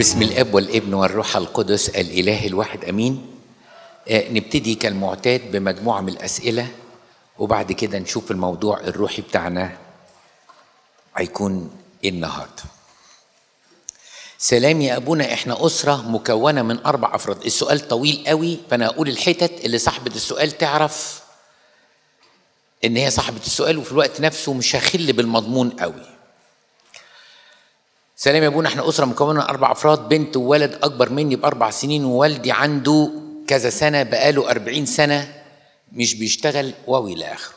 بسم الاب والابن والروح القدس الاله الواحد امين آه، نبتدي كالمعتاد بمجموعه من الاسئله وبعد كده نشوف الموضوع الروحي بتاعنا هيكون ايه النهارده سلام يا ابونا احنا اسره مكونه من اربع افراد السؤال طويل قوي فانا هقول الحتت اللي صاحبه السؤال تعرف ان هي صاحبه السؤال وفي الوقت نفسه مش هخل بالمضمون قوي سلام يا ابونا احنا اسره مكونه من اربع افراد بنت وولد اكبر مني باربع سنين ووالدي عنده كذا سنه بقاله أربعين سنه مش بيشتغل واوي الى اخره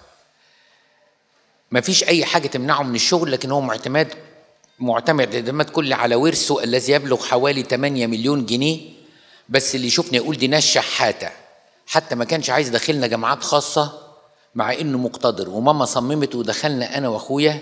مفيش اي حاجه تمنعه من الشغل لكن هو معتمد معتمد اعتماد كلي على ورثه الذي يبلغ حوالي 8 مليون جنيه بس اللي يشوفني يقول دي ناس شحاته حتى ما كانش عايز داخلنا جامعات خاصه مع انه مقتدر وماما صممت ودخلنا انا واخويا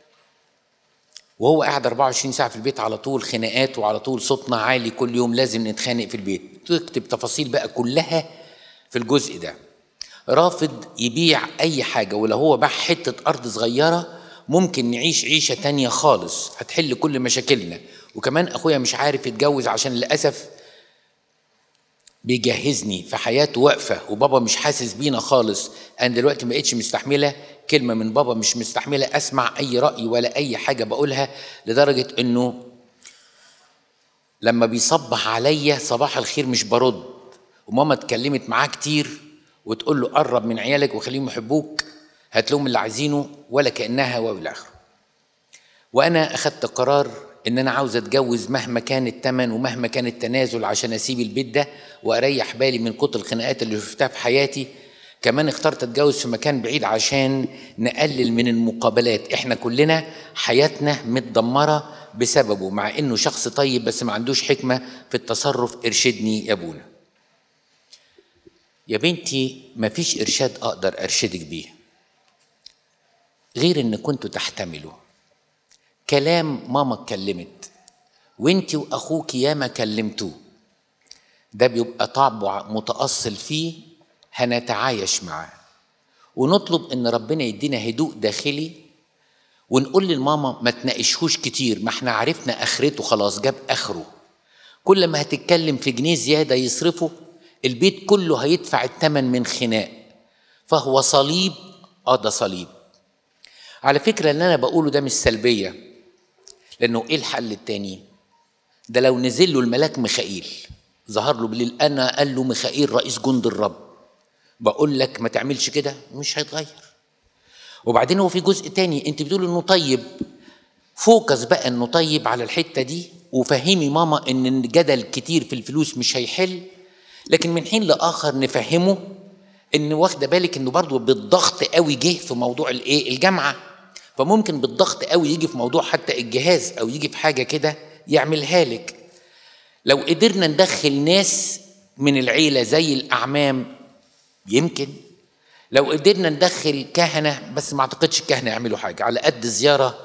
وهو قاعد 24 ساعه في البيت على طول خناقات وعلى طول صوتنا عالي كل يوم لازم نتخانق في البيت تكتب تفاصيل بقى كلها في الجزء ده رافض يبيع اي حاجه ولو هو باع حته ارض صغيره ممكن نعيش عيشه تانية خالص هتحل كل مشاكلنا وكمان اخويا مش عارف يتجوز عشان للاسف بيجهزني في حياته واقفه وبابا مش حاسس بينا خالص انا دلوقتي ما بقتش مستحمله كلمه من بابا مش مستحمله اسمع اي راي ولا اي حاجه بقولها لدرجه انه لما بيصبح عليا صباح الخير مش برد وماما اتكلمت معاه كتير وتقول له قرب من عيالك وخليهم يحبوك هات لهم اللي عايزينه ولا كانها والى اخره وانا اخدت قرار ان انا عاوز اتجوز مهما كان الثمن ومهما كان التنازل عشان اسيب البيت ده واريح بالي من كتر الخناقات اللي شفتها في حياتي كمان اخترت اتجوز في مكان بعيد عشان نقلل من المقابلات احنا كلنا حياتنا متدمره بسببه مع انه شخص طيب بس ما عندوش حكمه في التصرف ارشدني يا ابونا يا بنتي مفيش ارشاد اقدر ارشدك بيه غير ان كنتوا تحتملوا كلام ماما اتكلمت وانت واخوك ياما كلمتوه ده بيبقى طابع متأصل فيه هنتعايش معاه ونطلب ان ربنا يدينا هدوء داخلي ونقول للماما ما تناقشهوش كتير ما احنا عرفنا اخرته خلاص جاب اخره كل ما هتتكلم في جنيه زيادة يصرفه البيت كله هيدفع الثمن من خناق فهو صليب اه ده صليب على فكرة اللي أنا بقوله ده مش سلبية لأنه إيه الحل التاني؟ ده لو نزل له الملاك ميخائيل ظهر له بالليل أنا قال له ميخائيل رئيس جند الرب بقول لك ما تعملش كده مش هيتغير وبعدين هو في جزء تاني أنت بتقول إنه طيب فوكس بقى إنه طيب على الحتة دي وفهمي ماما إن الجدل كتير في الفلوس مش هيحل لكن من حين لآخر نفهمه إن واخدة بالك إنه برضه بالضغط قوي جه في موضوع الإيه الجامعة فممكن بالضغط قوي يجي في موضوع حتى الجهاز او يجي في حاجه كده يعملها لك لو قدرنا ندخل ناس من العيله زي الاعمام يمكن لو قدرنا ندخل كهنه بس ما اعتقدش الكهنه يعملوا حاجه على قد زياره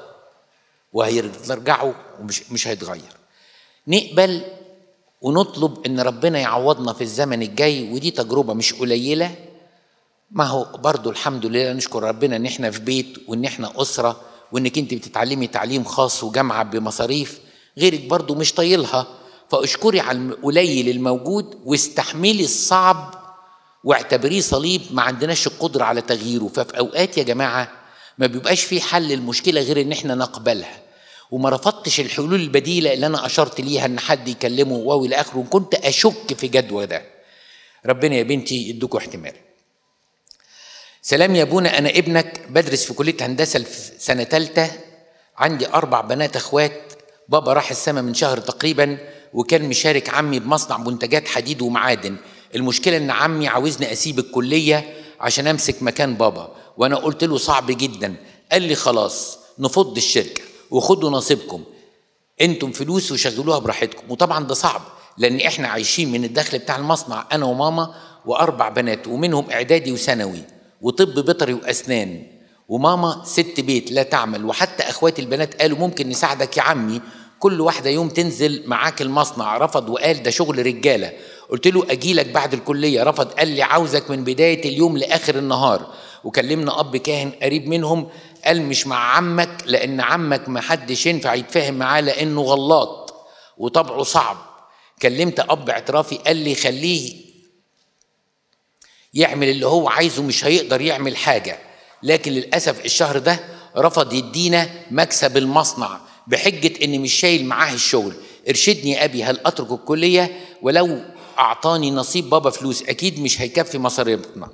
وهيرجعوا ومش مش هيتغير نقبل ونطلب ان ربنا يعوضنا في الزمن الجاي ودي تجربه مش قليله ما هو برضو الحمد لله نشكر ربنا ان احنا في بيت وان احنا اسره وانك انت بتتعلمي تعليم خاص وجامعه بمصاريف غيرك برضو مش طايلها فاشكري على القليل الموجود واستحملي الصعب واعتبريه صليب ما عندناش القدره على تغييره ففي اوقات يا جماعه ما بيبقاش في حل المشكله غير ان احنا نقبلها وما رفضتش الحلول البديله اللي انا اشرت ليها ان حد يكلمه واو الى اخره وكنت اشك في جدوى ده ربنا يا بنتي يدوكوا احتمال سلام يا ابونا انا ابنك بدرس في كليه هندسه في سنه ثالثه عندي اربع بنات اخوات بابا راح السما من شهر تقريبا وكان مشارك عمي بمصنع منتجات حديد ومعادن المشكله ان عمي عاوزني اسيب الكليه عشان امسك مكان بابا وانا قلت له صعب جدا قال لي خلاص نفض الشركه وخدوا نصيبكم انتم فلوس وشغلوها براحتكم وطبعا ده صعب لان احنا عايشين من الدخل بتاع المصنع انا وماما واربع بنات ومنهم اعدادي وثانوي وطب بيطري واسنان وماما ست بيت لا تعمل وحتى اخواتي البنات قالوا ممكن نساعدك يا عمي كل واحده يوم تنزل معاك المصنع رفض وقال ده شغل رجاله قلت له اجيلك بعد الكليه رفض قال لي عاوزك من بدايه اليوم لاخر النهار وكلمنا اب كاهن قريب منهم قال مش مع عمك لان عمك ما حدش ينفع يتفاهم معاه لانه غلاط وطبعه صعب كلمت اب اعترافي قال لي خليه يعمل اللي هو عايزه مش هيقدر يعمل حاجه لكن للاسف الشهر ده رفض يدينا مكسب المصنع بحجه اني مش شايل معاه الشغل ارشدني يا ابي هل اترك الكليه ولو اعطاني نصيب بابا فلوس اكيد مش هيكفي مصاريفنا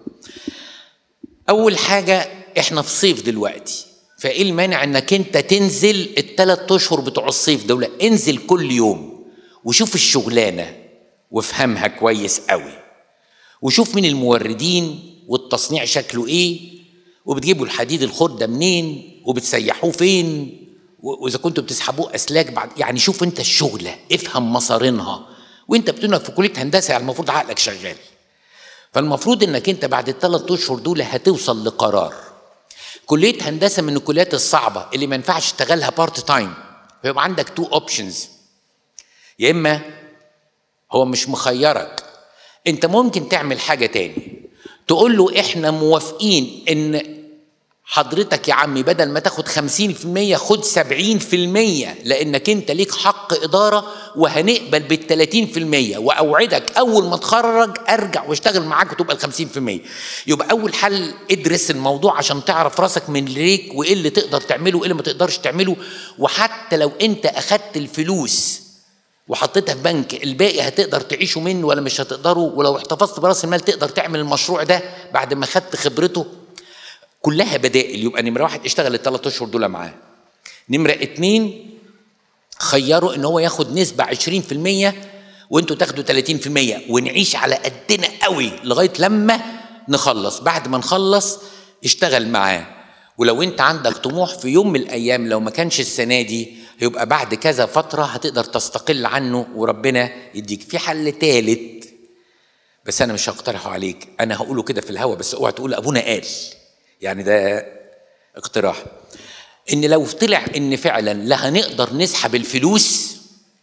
اول حاجه احنا في صيف دلوقتي فايه المانع انك انت تنزل الثلاث اشهر بتوع الصيف دول انزل كل يوم وشوف الشغلانه وافهمها كويس قوي وشوف من الموردين والتصنيع شكله ايه وبتجيبوا الحديد الخردة منين وبتسيحوه فين واذا كنتوا بتسحبوه اسلاك بعد يعني شوف انت الشغله افهم مصارينها وانت بتنك في كليه هندسه يعني المفروض عقلك شغال فالمفروض انك انت بعد الثلاث اشهر دول هتوصل لقرار كليه هندسه من الكليات الصعبه اللي ما ينفعش تشتغلها بارت تايم فيبقى عندك تو اوبشنز يا اما هو مش مخيرك انت ممكن تعمل حاجه تاني تقول له احنا موافقين ان حضرتك يا عمي بدل ما تاخد خمسين في المية خد سبعين في المية لأنك أنت ليك حق إدارة وهنقبل بالتلاتين في المية وأوعدك أول ما تخرج أرجع واشتغل معاك وتبقى الخمسين في المية يبقى أول حل ادرس الموضوع عشان تعرف راسك من ريك وإيه اللي تقدر تعمله وإيه اللي ما تقدرش تعمله وحتى لو أنت أخدت الفلوس وحطيتها في بنك الباقي هتقدر تعيشه منه ولا مش هتقدره ولو احتفظت براس المال تقدر تعمل المشروع ده بعد ما خدت خبرته كلها بدائل يبقى نمرة واحد اشتغل الثلاث اشهر دول معاه نمرة اتنين خيروا ان هو ياخد نسبة 20% وانتوا تاخدوا 30% ونعيش على قدنا قوي لغاية لما نخلص بعد ما نخلص اشتغل معاه ولو انت عندك طموح في يوم من الايام لو ما كانش السنة دي هيبقى بعد كذا فترة هتقدر تستقل عنه وربنا يديك في حل ثالث بس انا مش هقترحه عليك انا هقوله كده في الهوا بس اوعى تقول ابونا قال يعني ده اقتراح ان لو طلع ان فعلا لا هنقدر نسحب الفلوس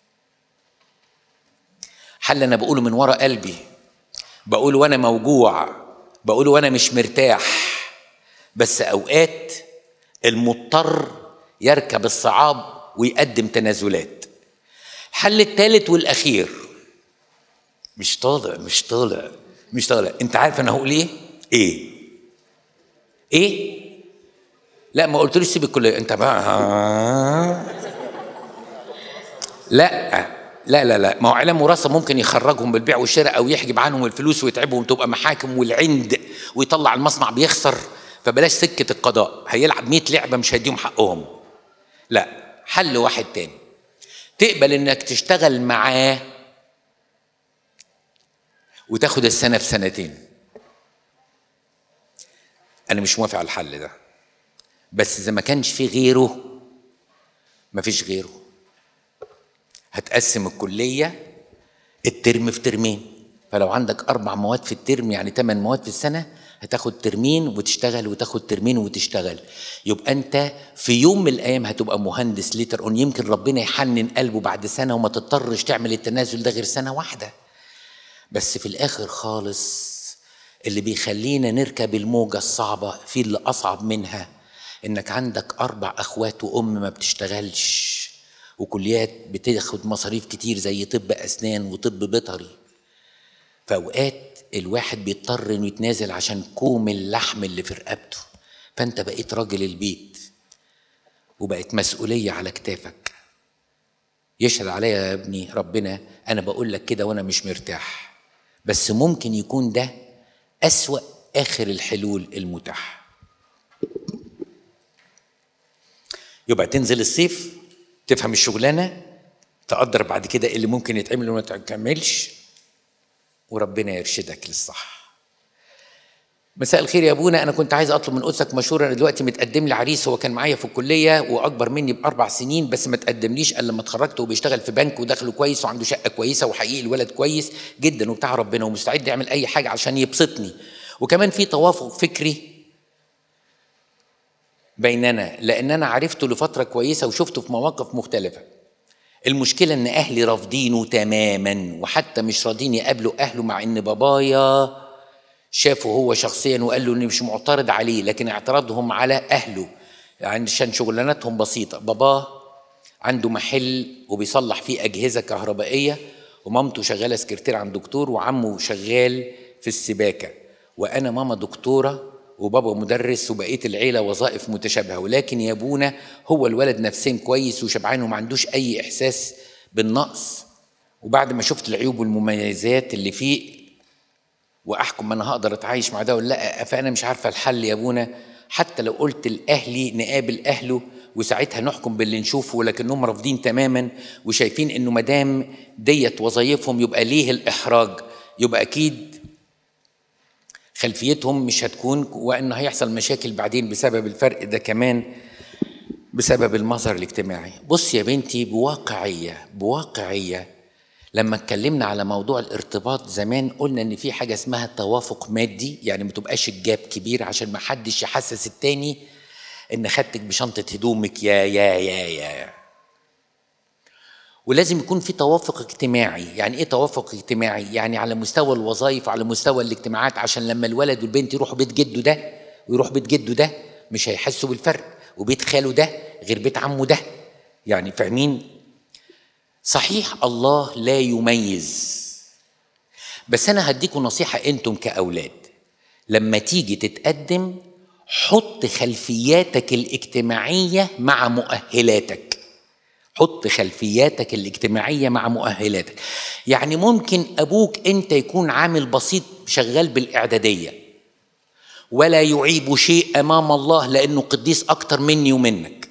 حل انا بقوله من ورا قلبي بقوله وانا موجوع بقوله وانا مش مرتاح بس اوقات المضطر يركب الصعاب ويقدم تنازلات الحل الثالث والاخير مش طالع مش طالع مش طالع انت عارف انا هقول ايه ايه ايه لا ما قلتليش سيب الكليه انت بقى لا لا لا لا ما هو اعلام وراثه ممكن يخرجهم بالبيع والشراء او يحجب عنهم الفلوس ويتعبهم تبقى محاكم والعند ويطلع المصنع بيخسر فبلاش سكه القضاء هيلعب 100 لعبه مش هيديهم حقهم لا حل واحد تاني تقبل انك تشتغل معاه وتاخد السنه في سنتين انا مش موافق على الحل ده بس اذا ما كانش في غيره ما فيش غيره هتقسم الكليه الترم في ترمين فلو عندك اربع مواد في الترم يعني ثمان مواد في السنه هتاخد ترمين وتشتغل وتاخد ترمين وتشتغل يبقى انت في يوم من الايام هتبقى مهندس ليتر اون يمكن ربنا يحنن قلبه بعد سنه وما تضطرش تعمل التنازل ده غير سنه واحده بس في الاخر خالص اللي بيخلينا نركب الموجة الصعبة في اللي أصعب منها إنك عندك أربع أخوات وأم ما بتشتغلش وكليات بتاخد مصاريف كتير زي طب أسنان وطب بيطري فأوقات الواحد بيضطر إنه يتنازل عشان كوم اللحم اللي في رقبته فأنت بقيت راجل البيت وبقت مسؤولية على كتافك يشهد عليا يا ابني ربنا أنا بقول لك كده وأنا مش مرتاح بس ممكن يكون ده أسوأ آخر الحلول المتاحة يبقى تنزل الصيف تفهم الشغلانة تقدر بعد كده اللي ممكن يتعمل وما تكملش وربنا يرشدك للصح مساء الخير يا ابونا انا كنت عايز اطلب من قدسك مشوره انا دلوقتي متقدم لي عريس هو كان معايا في الكليه واكبر مني باربع سنين بس ما تقدمليش الا لما اتخرجت وبيشتغل في بنك ودخله كويس وعنده شقه كويسه وحقيقي الولد كويس جدا وبتاع ربنا ومستعد يعمل اي حاجه عشان يبسطني وكمان في توافق فكري بيننا لان انا عرفته لفتره كويسه وشفته في مواقف مختلفه المشكله ان اهلي رافضينه تماما وحتى مش راضين يقابلوا اهله مع ان بابايا شافه هو شخصيا وقال له اني مش معترض عليه لكن اعتراضهم على اهله يعني عشان شغلانتهم بسيطه باباه عنده محل وبيصلح فيه اجهزه كهربائيه ومامته شغاله سكرتير عند دكتور وعمه شغال في السباكه وانا ماما دكتوره وبابا مدرس وبقيه العيله وظائف متشابهه ولكن يا ابونا هو الولد نفسيا كويس وشبعان وما عندوش اي احساس بالنقص وبعد ما شفت العيوب والمميزات اللي فيه واحكم انا هقدر اتعايش مع ده ولا لا فانا مش عارفه الحل يا ابونا حتى لو قلت لاهلي نقابل اهله وساعتها نحكم باللي نشوفه ولكنهم رافضين تماما وشايفين انه مدام ديت وظايفهم يبقى ليه الاحراج يبقى اكيد خلفيتهم مش هتكون وان هيحصل مشاكل بعدين بسبب الفرق ده كمان بسبب المظهر الاجتماعي بص يا بنتي بواقعيه بواقعيه لما اتكلمنا على موضوع الارتباط زمان قلنا ان في حاجه اسمها توافق مادي يعني ما تبقاش الجاب كبير عشان ما حدش يحسس التاني ان خدتك بشنطه هدومك يا يا يا يا ولازم يكون في توافق اجتماعي يعني ايه توافق اجتماعي يعني على مستوى الوظائف وعلى مستوى الاجتماعات عشان لما الولد والبنت يروحوا بيت جده ده ويروح بيت جده ده مش هيحسوا بالفرق وبيت خاله ده غير بيت عمه ده يعني فاهمين صحيح الله لا يميز بس انا هديكم نصيحه انتم كاولاد لما تيجي تتقدم حط خلفياتك الاجتماعيه مع مؤهلاتك حط خلفياتك الاجتماعيه مع مؤهلاتك يعني ممكن ابوك انت يكون عامل بسيط شغال بالاعداديه ولا يعيب شيء امام الله لانه قديس اكتر مني ومنك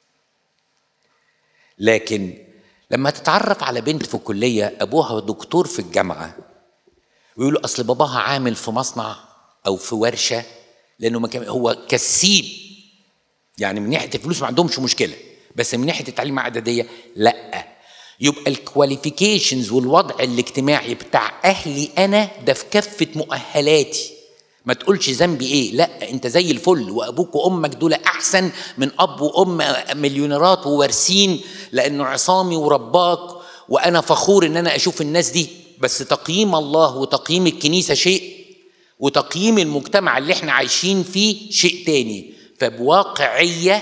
لكن لما تتعرف على بنت في الكليه ابوها دكتور في الجامعه ويقولوا اصل باباها عامل في مصنع او في ورشه لانه ما كان هو كسيب يعني من ناحيه الفلوس ما عندهمش مشكله بس من ناحيه التعليم اعداديه لا يبقى الكواليفيكيشنز والوضع الاجتماعي بتاع اهلي انا ده في كفه مؤهلاتي ما تقولش ذنبي ايه لا انت زي الفل وابوك وامك دول احسن من اب وام مليونيرات ووارثين لانه عصامي ورباك وانا فخور ان انا اشوف الناس دي بس تقييم الله وتقييم الكنيسه شيء وتقييم المجتمع اللي احنا عايشين فيه شيء تاني فبواقعيه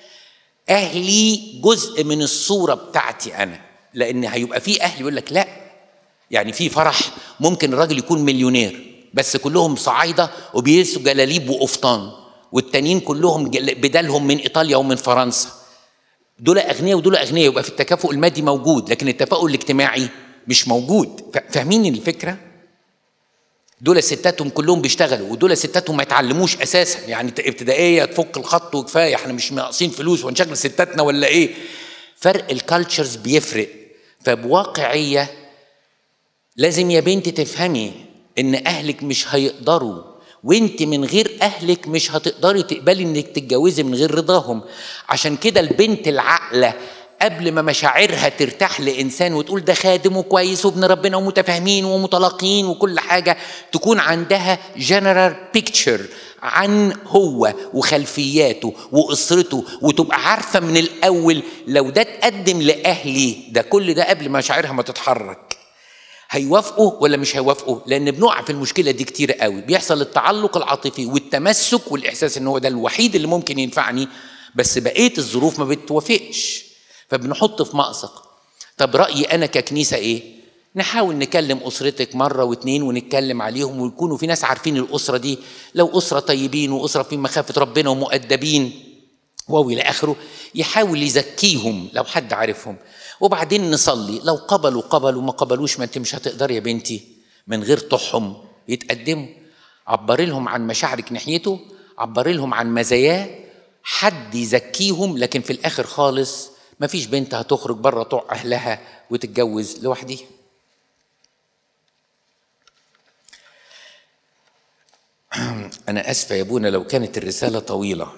اهلي جزء من الصوره بتاعتي انا لان هيبقى في اهل يقول لك لا يعني في فرح ممكن الراجل يكون مليونير بس كلهم صعايده وبيلبسوا جلاليب وقفطان والتانيين كلهم بدالهم من ايطاليا ومن فرنسا دول اغنياء ودول اغنياء يبقى في التكافؤ المادي موجود لكن التفاؤل الاجتماعي مش موجود فاهمين الفكره دول ستاتهم كلهم بيشتغلوا ودول ستاتهم ما يتعلموش اساسا يعني ابتدائيه تفك الخط وكفايه احنا مش ناقصين فلوس ونشغل ستاتنا ولا ايه فرق الكالتشرز بيفرق فبواقعيه لازم يا بنتي تفهمي ان اهلك مش هيقدروا وانت من غير اهلك مش هتقدري تقبلي انك تتجوزي من غير رضاهم عشان كده البنت العاقله قبل ما مشاعرها ترتاح لانسان وتقول ده خادم وكويس وابن ربنا ومتفاهمين ومتلاقين وكل حاجه تكون عندها جنرال بيكتشر عن هو وخلفياته واسرته وتبقى عارفه من الاول لو ده اتقدم لاهلي ده كل ده قبل مشاعرها ما تتحرك هيوافقوا ولا مش هيوافقوا لان بنقع في المشكله دي كتير قوي بيحصل التعلق العاطفي والتمسك والاحساس ان هو ده الوحيد اللي ممكن ينفعني بس بقيه الظروف ما بتوافقش فبنحط في مأزق طب رأيي أنا ككنيسة إيه؟ نحاول نكلم أسرتك مرة واتنين ونتكلم عليهم ويكونوا في ناس عارفين الأسرة دي لو أسرة طيبين وأسرة في مخافة ربنا ومؤدبين وإلى آخره يحاول يزكيهم لو حد عارفهم وبعدين نصلي لو قبلوا قبلوا ما قبلوش ما انت مش هتقدر يا بنتي من غير طحهم يتقدموا عبري لهم عن مشاعرك ناحيته عبري لهم عن مزاياه حد يزكيهم لكن في الاخر خالص ما فيش بنت هتخرج بره طوع اهلها وتتجوز لوحديها انا اسفه يا ابونا لو كانت الرساله طويله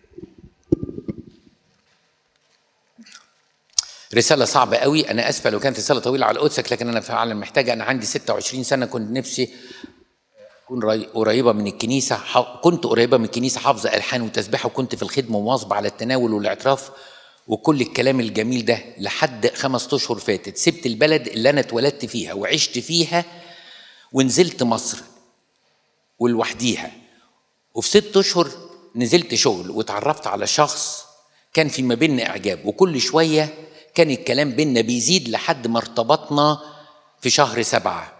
رسالة صعبة قوي أنا آسفة لو كانت رسالة طويلة على قدسك لكن أنا فعلا محتاجة أنا عندي 26 سنة كنت نفسي أكون قريبة من الكنيسة كنت قريبة من الكنيسة حافظة ألحان وتسبيح وكنت في الخدمة ومواظبة على التناول والاعتراف وكل الكلام الجميل ده لحد خمس أشهر فاتت سبت البلد اللي أنا اتولدت فيها وعشت فيها ونزلت مصر ولوحديها وفي ست أشهر نزلت شغل واتعرفت على شخص كان في ما بيننا إعجاب وكل شوية كان الكلام بينا بيزيد لحد ما ارتبطنا في شهر سبعة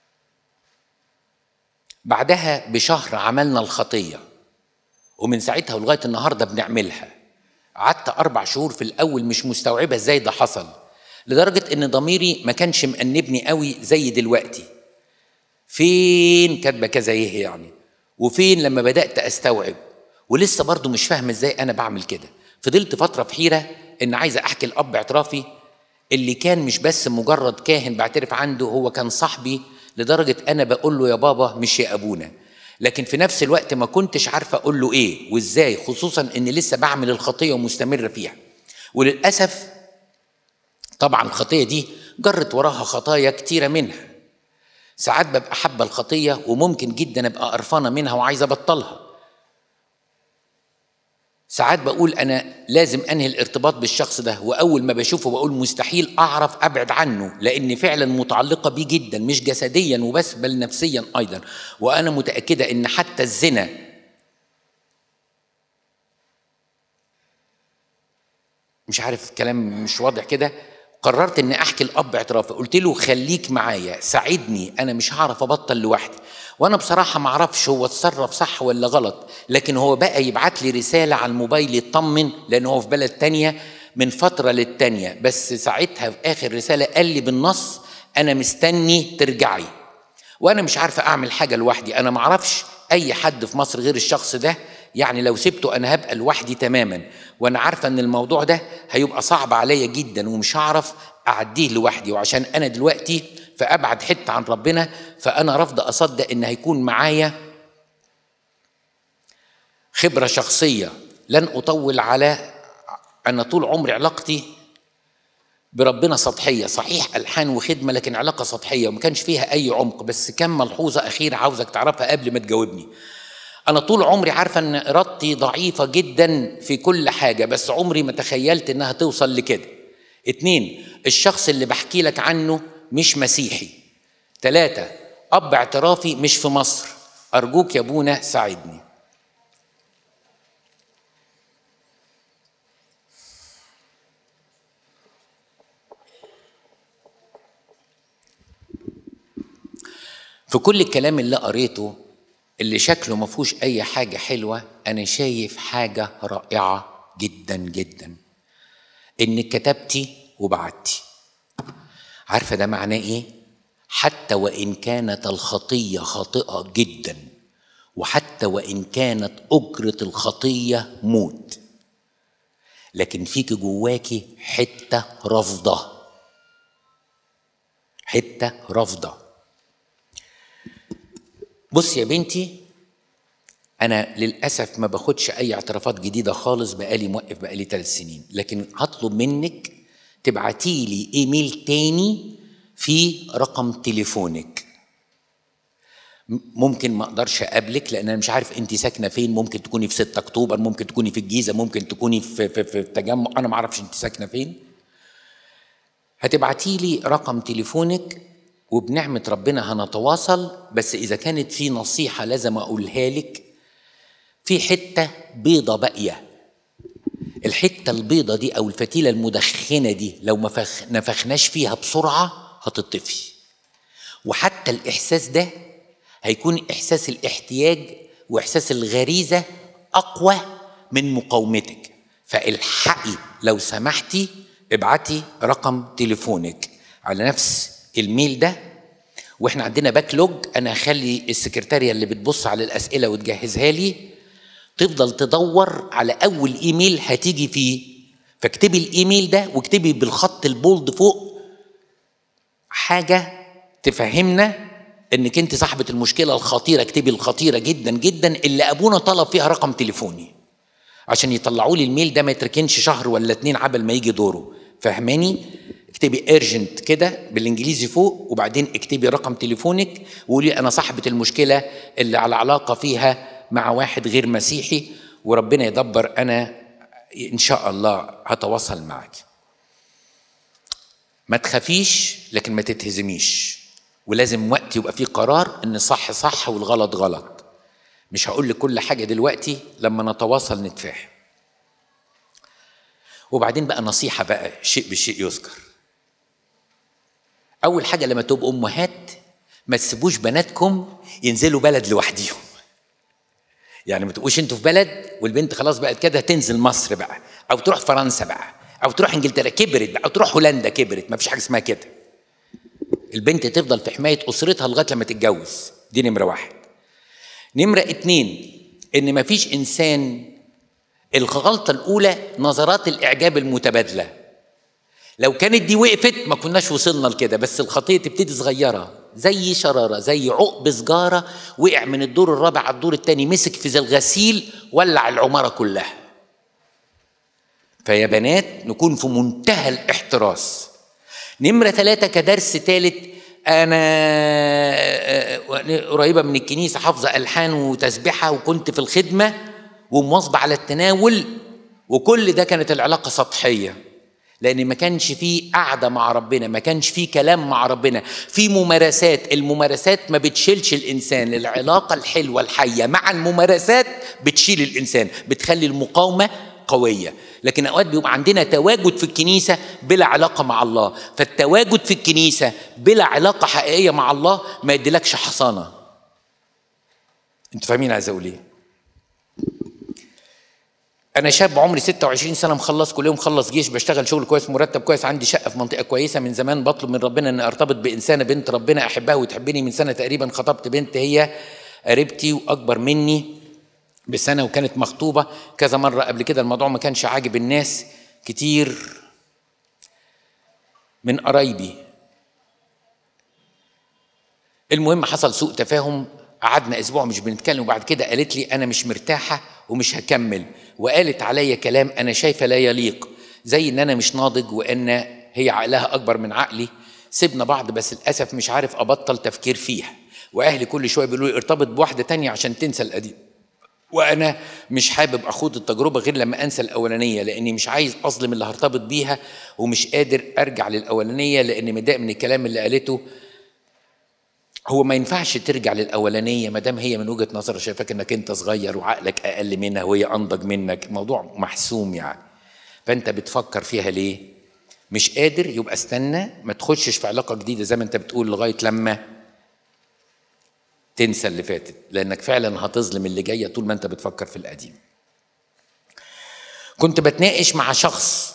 بعدها بشهر عملنا الخطية ومن ساعتها ولغاية النهاردة بنعملها قعدت أربع شهور في الأول مش مستوعبة إزاي ده حصل لدرجة إن ضميري ما كانش مأنبني قوي زي دلوقتي فين كاتبة كذا إيه يعني وفين لما بدأت أستوعب ولسه برضو مش فاهم إزاي أنا بعمل كده فضلت فترة في حيرة إن عايز أحكي الأب اعترافي اللي كان مش بس مجرد كاهن بعترف عنده هو كان صاحبي لدرجة أنا بقول له يا بابا مش يا أبونا لكن في نفس الوقت ما كنتش عارفة أقول له إيه وإزاي خصوصا إن لسه بعمل الخطية ومستمر فيها وللأسف طبعا الخطية دي جرت وراها خطايا كتيرة منها ساعات ببقى حابة الخطية وممكن جدا أبقى قرفانة منها وعايز أبطلها ساعات بقول أنا لازم أنهي الارتباط بالشخص ده وأول ما بشوفه بقول مستحيل أعرف أبعد عنه لأن فعلا متعلقة بيه جدا مش جسديا وبس بل نفسيا أيضا وأنا متأكدة إن حتى الزنا مش عارف كلام مش واضح كده قررت ان احكي الاب اعترافي قلت له خليك معايا ساعدني انا مش هعرف ابطل لوحدي وانا بصراحه ما اعرفش هو اتصرف صح ولا غلط لكن هو بقى يبعت لي رساله على الموبايل يطمن لان هو في بلد تانية من فتره للتانية بس ساعتها في اخر رساله قال لي بالنص انا مستني ترجعي وانا مش عارفه اعمل حاجه لوحدي انا ما اعرفش اي حد في مصر غير الشخص ده يعني لو سبته انا هبقى لوحدي تماما وانا عارفه ان الموضوع ده هيبقى صعب عليا جدا ومش هعرف اعديه لوحدي وعشان انا دلوقتي في ابعد حته عن ربنا فانا رافضه اصدق ان هيكون معايا خبره شخصيه لن اطول على انا طول عمري علاقتي بربنا سطحيه صحيح الحان وخدمه لكن علاقه سطحيه وما كانش فيها اي عمق بس كم ملحوظه اخيره عاوزك تعرفها قبل ما تجاوبني أنا طول عمري عارفة إن إرادتي ضعيفة جدا في كل حاجة بس عمري ما تخيلت إنها توصل لكده. اتنين الشخص اللي بحكي لك عنه مش مسيحي. تلاتة أب اعترافي مش في مصر. أرجوك يا أبونا ساعدني. في كل الكلام اللي قريته اللي شكله ما فيهوش اي حاجه حلوه انا شايف حاجه رائعه جدا جدا انك كتبتي وبعتي عارفه ده معناه ايه حتى وان كانت الخطيه خاطئه جدا وحتى وان كانت اجره الخطيه موت لكن فيك جواكي حته رافضه حته رافضه بص يا بنتي انا للاسف ما باخدش اي اعترافات جديده خالص بقالي موقف بقالي ثلاث سنين لكن هطلب منك تبعتي لي ايميل تاني في رقم تليفونك ممكن ما اقدرش اقابلك لان انا مش عارف انت ساكنه فين ممكن تكوني في 6 اكتوبر ممكن تكوني في الجيزه ممكن تكوني في في, في التجمع انا ما اعرفش انت ساكنه فين هتبعتي لي رقم تليفونك وبنعمة ربنا هنتواصل بس إذا كانت في نصيحة لازم أقولها لك في حتة بيضة باقية الحتة البيضة دي أو الفتيلة المدخنة دي لو ما فخ نفخناش فيها بسرعة هتطفي وحتى الإحساس ده هيكون إحساس الاحتياج وإحساس الغريزة أقوى من مقاومتك فالحقي لو سمحتي ابعتي رقم تليفونك على نفس الميل ده واحنا عندنا باك لوج انا هخلي السكرتاريه اللي بتبص على الاسئله وتجهزها لي تفضل تدور على اول ايميل هتيجي فيه فاكتبي الايميل ده واكتبي بالخط البولد فوق حاجه تفهمنا انك انت صاحبه المشكله الخطيره اكتبي الخطيره جدا جدا اللي ابونا طلب فيها رقم تليفوني عشان يطلعوا لي الميل ده ما يتركنش شهر ولا اتنين عبل ما يجي دوره فاهماني اكتبي ايرجنت كده بالانجليزي فوق وبعدين اكتبي رقم تليفونك وقولي انا صاحبه المشكله اللي على علاقه فيها مع واحد غير مسيحي وربنا يدبر انا ان شاء الله هتواصل معك ما تخافيش لكن ما تتهزميش ولازم وقت يبقى فيه قرار ان صح صح والغلط غلط مش هقول لك كل حاجه دلوقتي لما نتواصل نتفاهم وبعدين بقى نصيحة بقى شيء بالشيء يذكر أول حاجة لما تبقوا أمهات ما تسيبوش بناتكم ينزلوا بلد لوحديهم يعني ما تبقوش انتوا في بلد والبنت خلاص بقت كده تنزل مصر بقى او تروح فرنسا بقى او تروح انجلترا كبرت بقى او تروح هولندا كبرت ما فيش حاجه اسمها كده البنت تفضل في حمايه اسرتها لغايه لما تتجوز دي نمره واحد نمره اتنين ان ما فيش انسان الغلطه الاولى نظرات الاعجاب المتبادله لو كانت دي وقفت ما كناش وصلنا لكده بس الخطيه تبتدي صغيره زي شراره زي عقب سجاره وقع من الدور الرابع على الدور الثاني مسك في زي الغسيل ولع العماره كلها فيا بنات نكون في منتهى الاحتراس نمرة ثلاثة كدرس ثالث أنا قريبة من الكنيسة حافظة ألحان وتسبحة وكنت في الخدمة ومواظبة على التناول وكل ده كانت العلاقة سطحية لان ما كانش فيه قعده مع ربنا ما كانش فيه كلام مع ربنا في ممارسات الممارسات ما بتشيلش الانسان العلاقه الحلوه الحيه مع الممارسات بتشيل الانسان بتخلي المقاومه قويه لكن اوقات بيبقى عندنا تواجد في الكنيسه بلا علاقه مع الله فالتواجد في الكنيسه بلا علاقه حقيقيه مع الله ما يديلكش حصانه انتوا فاهمين عايز اقول ايه انا شاب عمري 26 سنه مخلص كليه مخلص جيش بشتغل شغل كويس مرتب كويس عندي شقه في منطقه كويسه من زمان بطلب من ربنا ان ارتبط بانسانه بنت ربنا احبها وتحبني من سنه تقريبا خطبت بنت هي قريبتي واكبر مني بسنه وكانت مخطوبه كذا مره قبل كده الموضوع ما كانش عاجب الناس كتير من قرايبي المهم حصل سوء تفاهم قعدنا اسبوع مش بنتكلم وبعد كده قالت لي انا مش مرتاحه ومش هكمل وقالت عليا كلام انا شايفه لا يليق زي ان انا مش ناضج وان هي عقلها اكبر من عقلي سيبنا بعض بس للاسف مش عارف ابطل تفكير فيها واهلي كل شويه بيقولوا لي ارتبط بواحده تانية عشان تنسى القديم وانا مش حابب اخوض التجربه غير لما انسى الاولانيه لاني مش عايز اظلم اللي هرتبط بيها ومش قادر ارجع للاولانيه لاني متضايق من الكلام اللي قالته هو ما ينفعش ترجع للاولانيه ما دام هي من وجهه نظر شايفاك انك انت صغير وعقلك اقل منها وهي انضج منك الموضوع محسوم يعني فانت بتفكر فيها ليه مش قادر يبقى استنى ما تخشش في علاقه جديده زي ما انت بتقول لغايه لما تنسى اللي فاتت لانك فعلا هتظلم اللي جايه طول ما انت بتفكر في القديم كنت بتناقش مع شخص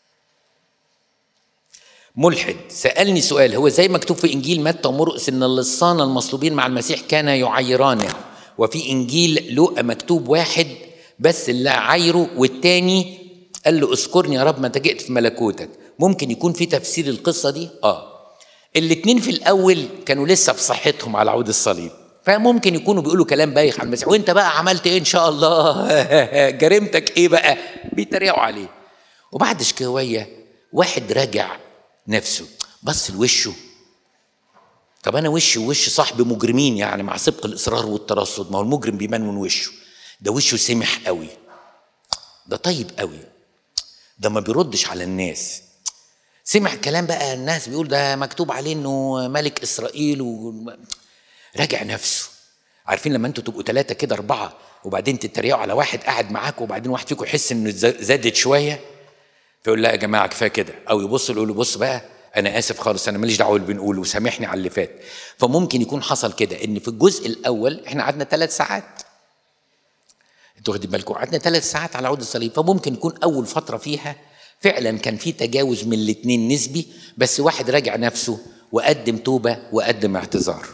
ملحد سألني سؤال هو زي مكتوب في إنجيل متى ومرقس إن اللصان المصلوبين مع المسيح كان يعيرانه وفي إنجيل لوقا مكتوب واحد بس اللي عايره والتاني قال له اذكرني يا رب ما انت جئت في ملكوتك ممكن يكون في تفسير القصة دي اه الاتنين في الأول كانوا لسه في صحتهم على عود الصليب فممكن يكونوا بيقولوا كلام بايخ عن المسيح وانت بقى عملت ايه ان شاء الله جريمتك ايه بقى بيتريقوا عليه وبعد شويه واحد راجع نفسه بص لوشه طب انا وشي ووش صاحب مجرمين يعني مع سبق الاصرار والترصد ما هو المجرم بيبان من وشه ده وشه سمح قوي ده طيب قوي ده ما بيردش على الناس سمع كلام بقى الناس بيقول ده مكتوب عليه انه ملك اسرائيل و... راجع نفسه عارفين لما انتوا تبقوا ثلاثة كده أربعة وبعدين تتريقوا على واحد قاعد معاك وبعدين واحد فيكم يحس إنه زادت شوية فيقول لا يا جماعة كفاية كده أو يبص يقول له بص بقى أنا آسف خالص أنا ماليش دعوة باللي بنقوله وسامحني على اللي فات فممكن يكون حصل كده إن في الجزء الأول إحنا قعدنا ثلاث ساعات انتوا واخدين بالكم قعدنا ثلاث ساعات على عود الصليب فممكن يكون أول فترة فيها فعلا كان في تجاوز من الاثنين نسبي بس واحد راجع نفسه وقدم توبة وقدم اعتذار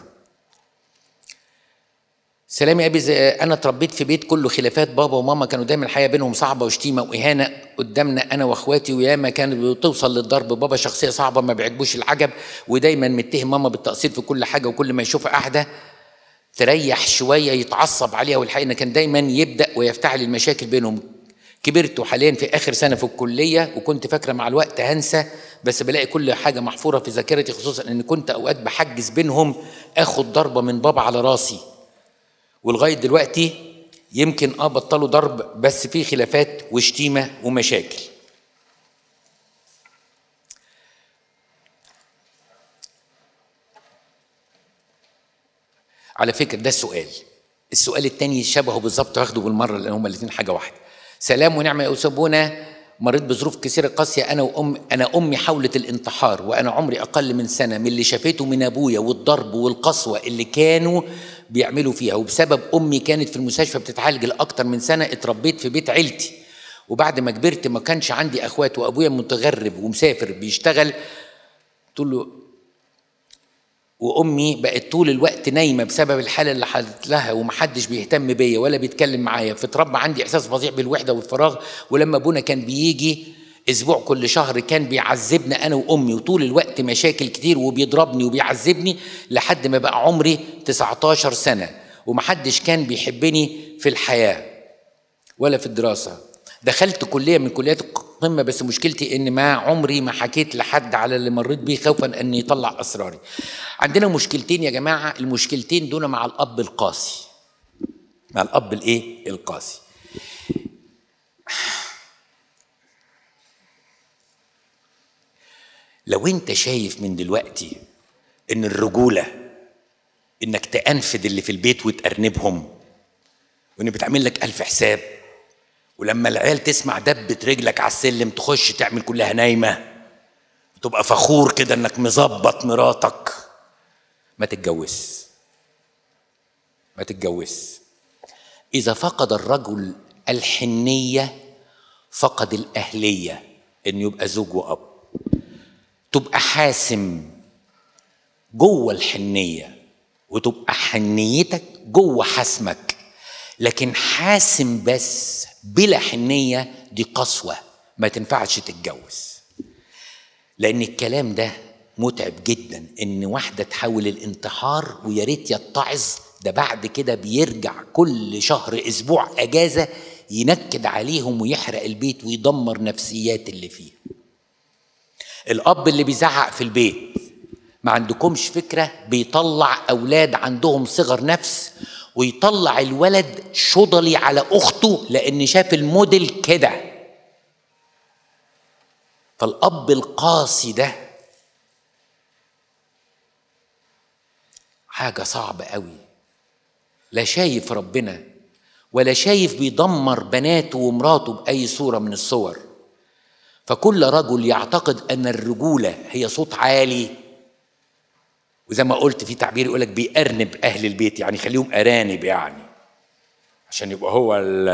سلام يا ابي زي انا اتربيت في بيت كله خلافات بابا وماما كانوا دايما الحياه بينهم صعبه وشتيمه واهانه قدامنا انا واخواتي وياما كانت بتوصل للضرب بابا شخصيه صعبه ما بيعجبوش العجب ودايما متهم ماما بالتقصير في كل حاجه وكل ما يشوفها قاعده تريح شويه يتعصب عليها والحقيقه كان دايما يبدا ويفتعل المشاكل بينهم كبرت وحاليا في اخر سنه في الكليه وكنت فاكره مع الوقت هنسى بس بلاقي كل حاجه محفوره في ذاكرتي خصوصا ان كنت اوقات بحجز بينهم اخد ضربه من بابا على راسي ولغايه دلوقتي يمكن اه بطلوا ضرب بس في خلافات وشتيمه ومشاكل على فكره ده السؤال السؤال الثاني شبهه بالظبط واخده بالمره لان هما الاثنين حاجه واحده سلام ونعمه يا أسبونا مريت بظروف كثيرة قاسية أنا وأم أنا أمي حاولت الانتحار وأنا عمري أقل من سنة من اللي شافته من أبويا والضرب والقسوة اللي كانوا بيعملوا فيها وبسبب أمي كانت في المستشفى بتتعالج لأكتر من سنة اتربيت في بيت عيلتي وبعد ما كبرت ما كانش عندي أخوات وأبويا متغرب ومسافر بيشتغل تقول له وامي بقت طول الوقت نايمه بسبب الحاله اللي حدث لها ومحدش بيهتم بيا ولا بيتكلم معايا فتربى عندي احساس فظيع بالوحده والفراغ ولما ابونا كان بيجي اسبوع كل شهر كان بيعذبنا انا وامي وطول الوقت مشاكل كتير وبيضربني وبيعذبني لحد ما بقى عمري 19 سنه ومحدش كان بيحبني في الحياه ولا في الدراسه دخلت كليه من كليات القمه بس مشكلتي ان ما عمري ما حكيت لحد على اللي مريت بيه خوفا ان يطلع اسراري عندنا مشكلتين يا جماعه المشكلتين دول مع الاب القاسي مع الاب الايه القاسي لو انت شايف من دلوقتي ان الرجوله انك تأنفد اللي في البيت وتأرنبهم وان بتعمل لك الف حساب ولما العيال تسمع دبة رجلك على السلم تخش تعمل كلها نايمة وتبقى فخور كده انك مظبط مراتك ما تتجوز ما تتجوز إذا فقد الرجل الحنية فقد الأهلية إنه يبقى زوج وأب تبقى حاسم جوه الحنية وتبقى حنيتك جوه حسمك لكن حاسم بس بلا حنية دي قسوة ما تنفعش تتجوز لأن الكلام ده متعب جدا إن واحدة تحاول الانتحار ويا ريت يتعظ ده بعد كده بيرجع كل شهر أسبوع أجازة ينكد عليهم ويحرق البيت ويدمر نفسيات اللي فيه الأب اللي بيزعق في البيت ما عندكمش فكرة بيطلع أولاد عندهم صغر نفس ويطلع الولد شضلي على اخته لان شاف الموديل كده فالاب القاسي ده حاجه صعبه قوي لا شايف ربنا ولا شايف بيدمر بناته ومراته باي صوره من الصور فكل رجل يعتقد ان الرجوله هي صوت عالي وزي ما قلت في تعبير يقول لك بيأرنب أهل البيت يعني خليهم أرانب يعني عشان يبقى هو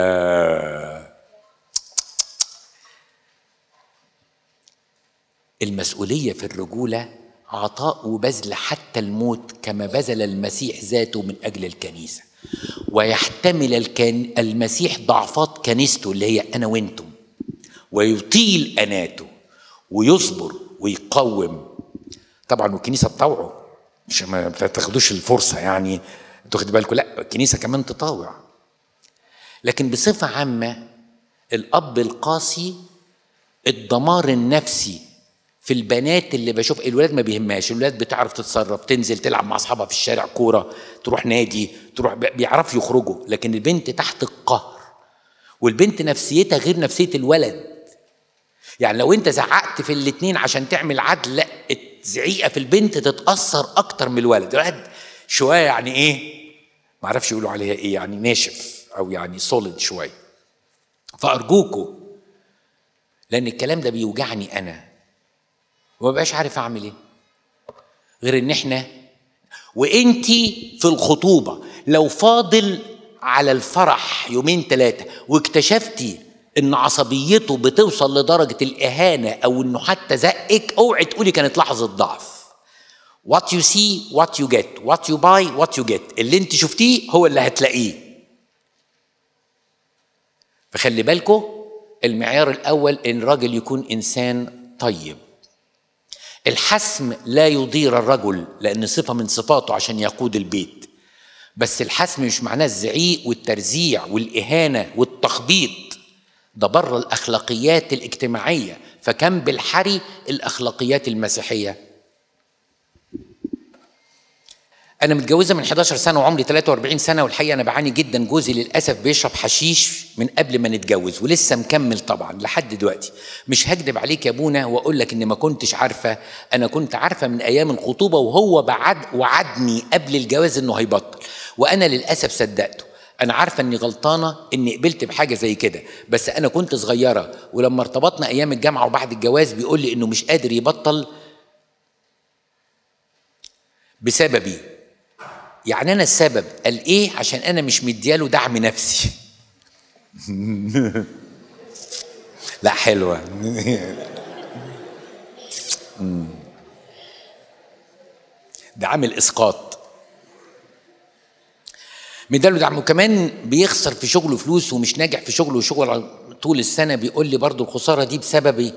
المسؤولية في الرجولة عطاء وبذل حتى الموت كما بذل المسيح ذاته من أجل الكنيسة ويحتمل الكن المسيح ضعفات كنيسته اللي هي أنا وأنتم ويطيل أناته ويصبر ويقوم طبعا والكنيسة تطوعه مش ما تاخدوش الفرصة يعني انتوا خدوا بالكم لا الكنيسة كمان تطاوع لكن بصفة عامة الأب القاسي الدمار النفسي في البنات اللي بشوف الولاد ما بيهمهاش الولاد بتعرف تتصرف تنزل تلعب مع اصحابها في الشارع كوره تروح نادي تروح بيعرفوا يخرجوا لكن البنت تحت القهر والبنت نفسيتها غير نفسيه الولد يعني لو انت زعقت في الاتنين عشان تعمل عدل لا الزعيقه في البنت تتاثر اكتر من الولد الولد شويه يعني ايه ما اعرفش يقولوا عليها ايه يعني ناشف او يعني سوليد شويه فارجوكوا لان الكلام ده بيوجعني انا وما بقاش عارف اعمل ايه غير ان احنا وانتي في الخطوبه لو فاضل على الفرح يومين ثلاثه واكتشفتي ان عصبيته بتوصل لدرجه الاهانه او انه حتى زقك اوعي تقولي كانت لحظه ضعف what you see what you get what you buy what you get اللي انت شفتيه هو اللي هتلاقيه فخلي بالكم المعيار الاول ان الراجل يكون انسان طيب الحسم لا يضير الرجل لان صفه من صفاته عشان يقود البيت بس الحسم مش معناه الزعيق والترزيع والاهانه والتخبيط ده بره الاخلاقيات الاجتماعيه فكم بالحري الاخلاقيات المسيحيه انا متجوزه من 11 سنه وعمري 43 سنه والحقيقه انا بعاني جدا جوزي للاسف بيشرب حشيش من قبل ما نتجوز ولسه مكمل طبعا لحد دلوقتي مش هكدب عليك يا ابونا واقول لك ان ما كنتش عارفه انا كنت عارفه من ايام الخطوبه وهو بعد وعدني قبل الجواز انه هيبطل وانا للاسف صدقته انا عارفه اني غلطانه اني قبلت بحاجه زي كده بس انا كنت صغيره ولما ارتبطنا ايام الجامعه وبعد الجواز بيقول لي انه مش قادر يبطل بسببي يعني انا السبب قال ايه عشان انا مش مدياله دعم نفسي لا حلوه ده عامل اسقاط مداله دعم وكمان بيخسر في شغله فلوس ومش ناجح في شغله وشغل طول السنه بيقول لي برضو الخساره دي بسببي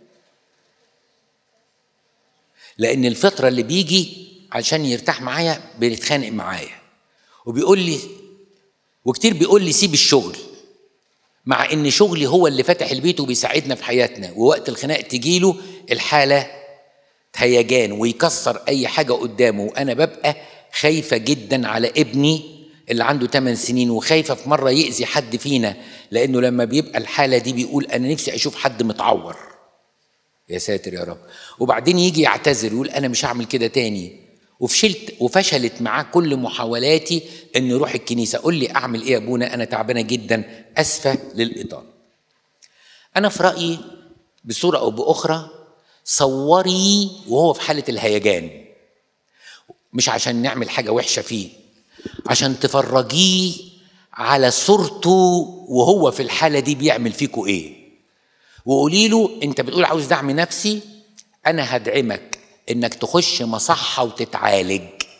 لان الفتره اللي بيجي عشان يرتاح معايا بيتخانق معايا وبيقول لي وكتير بيقول لي سيب الشغل مع ان شغلي هو اللي فاتح البيت وبيساعدنا في حياتنا ووقت الخناق تجيله الحاله هيجان ويكسر اي حاجه قدامه وانا ببقى خايفه جدا على ابني اللي عنده 8 سنين وخايفه في مره يأذي حد فينا لانه لما بيبقى الحاله دي بيقول انا نفسي اشوف حد متعور يا ساتر يا رب وبعدين يجي يعتذر يقول انا مش هعمل كده تاني وفشلت وفشلت معاه كل محاولاتي اني اروح الكنيسه قول لي اعمل ايه يا ابونا انا تعبانه جدا اسفه للاطاله انا في رايي بصوره او باخرى صوري وهو في حاله الهيجان مش عشان نعمل حاجه وحشه فيه عشان تفرجيه على صورته وهو في الحاله دي بيعمل فيكوا ايه وقولي له انت بتقول عاوز دعم نفسي انا هدعمك انك تخش مصحه وتتعالج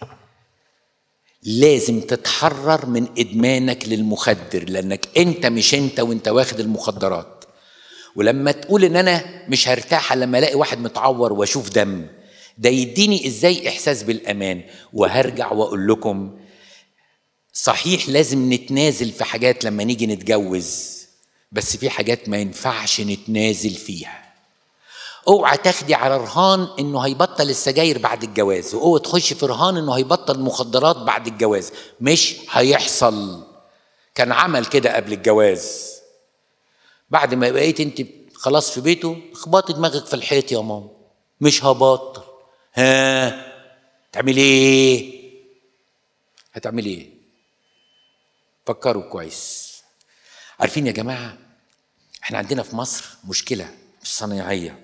لازم تتحرر من ادمانك للمخدر لانك انت مش انت وانت واخد المخدرات ولما تقول ان انا مش هرتاح لما الاقي واحد متعور واشوف دم ده يديني ازاي احساس بالامان وهرجع واقول لكم صحيح لازم نتنازل في حاجات لما نيجي نتجوز بس في حاجات ما ينفعش نتنازل فيها اوعى تاخدي على رهان انه هيبطل السجاير بعد الجواز واوعى تخش في رهان انه هيبطل مخدرات بعد الجواز مش هيحصل كان عمل كده قبل الجواز بعد ما بقيت انت خلاص في بيته اخبطي دماغك في الحيط يا ماما مش هبطل ها تعملي ايه هتعملي ايه فكروا كويس عارفين يا جماعه احنا عندنا في مصر مشكله مش صنايعيه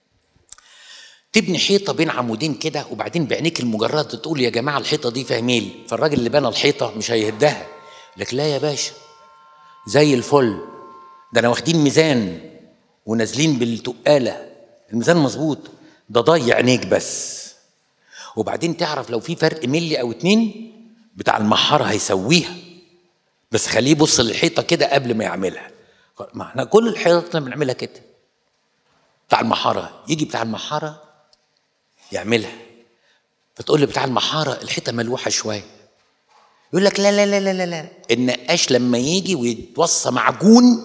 تبني حيطه بين عمودين كده وبعدين بعينيك المجرد تقول يا جماعه الحيطه دي فيها ميل فالراجل اللي بنى الحيطه مش هيهدها لك لا يا باشا زي الفل ده انا واخدين ميزان ونازلين بالتقاله الميزان مظبوط ده ضيع عينيك بس وبعدين تعرف لو في فرق ملي او اتنين بتاع المحاره هيسويها بس خليه يبص للحيطه كده قبل ما يعملها ما احنا كل الحيطه بنعملها كده بتاع المحاره يجي بتاع المحاره يعملها فتقول لي بتاع المحاره الحيطه ملوحه شويه يقول لك لا لا لا لا لا لا النقاش لما يجي ويتوصى معجون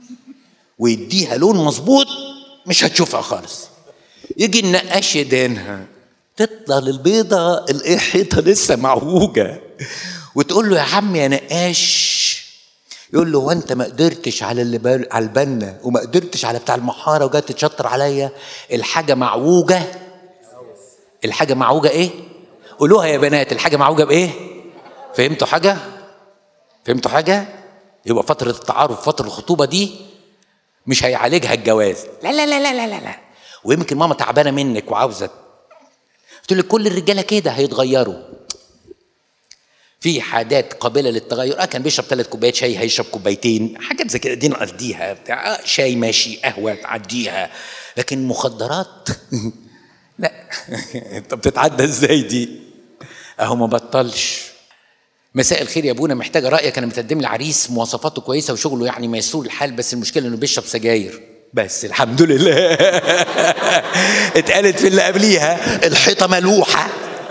ويديها لون مظبوط مش هتشوفها خالص يجي النقاش يدينها تطلع للبيضة الايه حيطة لسه معوجة وتقول له يا عم يا نقاش يقول له هو انت ما قدرتش على اللي بال... على البنا وما قدرتش على بتاع المحاره وجاي تتشطر عليا الحاجه معوجه الحاجه معوجه ايه قولوها يا بنات الحاجه معوجه بايه فهمتوا حاجه فهمتوا حاجه يبقى فتره التعارف فتره الخطوبه دي مش هيعالجها الجواز لا لا لا لا لا لا, لا. ويمكن ماما تعبانه منك وعاوزه قلت لك كل الرجاله كده هيتغيروا في حاجات قابله للتغير اه كان بيشرب ثلاث كوبايات شاي هيشرب كوبايتين حاجات زي كده دي نقضيها بتاع آه شاي ماشي قهوه تعديها لكن مخدرات لا انت بتتعدى ازاي دي اهو ما بطلش مساء الخير يا ابونا محتاجه رايك انا متقدم لي عريس مواصفاته كويسه وشغله يعني ميسور الحال بس المشكله انه بيشرب سجاير بس الحمد لله اتقالت في اللي قبليها الحيطه ملوحه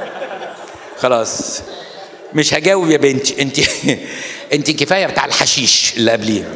خلاص مش هجاوب يا بنتي انت انت كفايه بتاع الحشيش اللي قبليها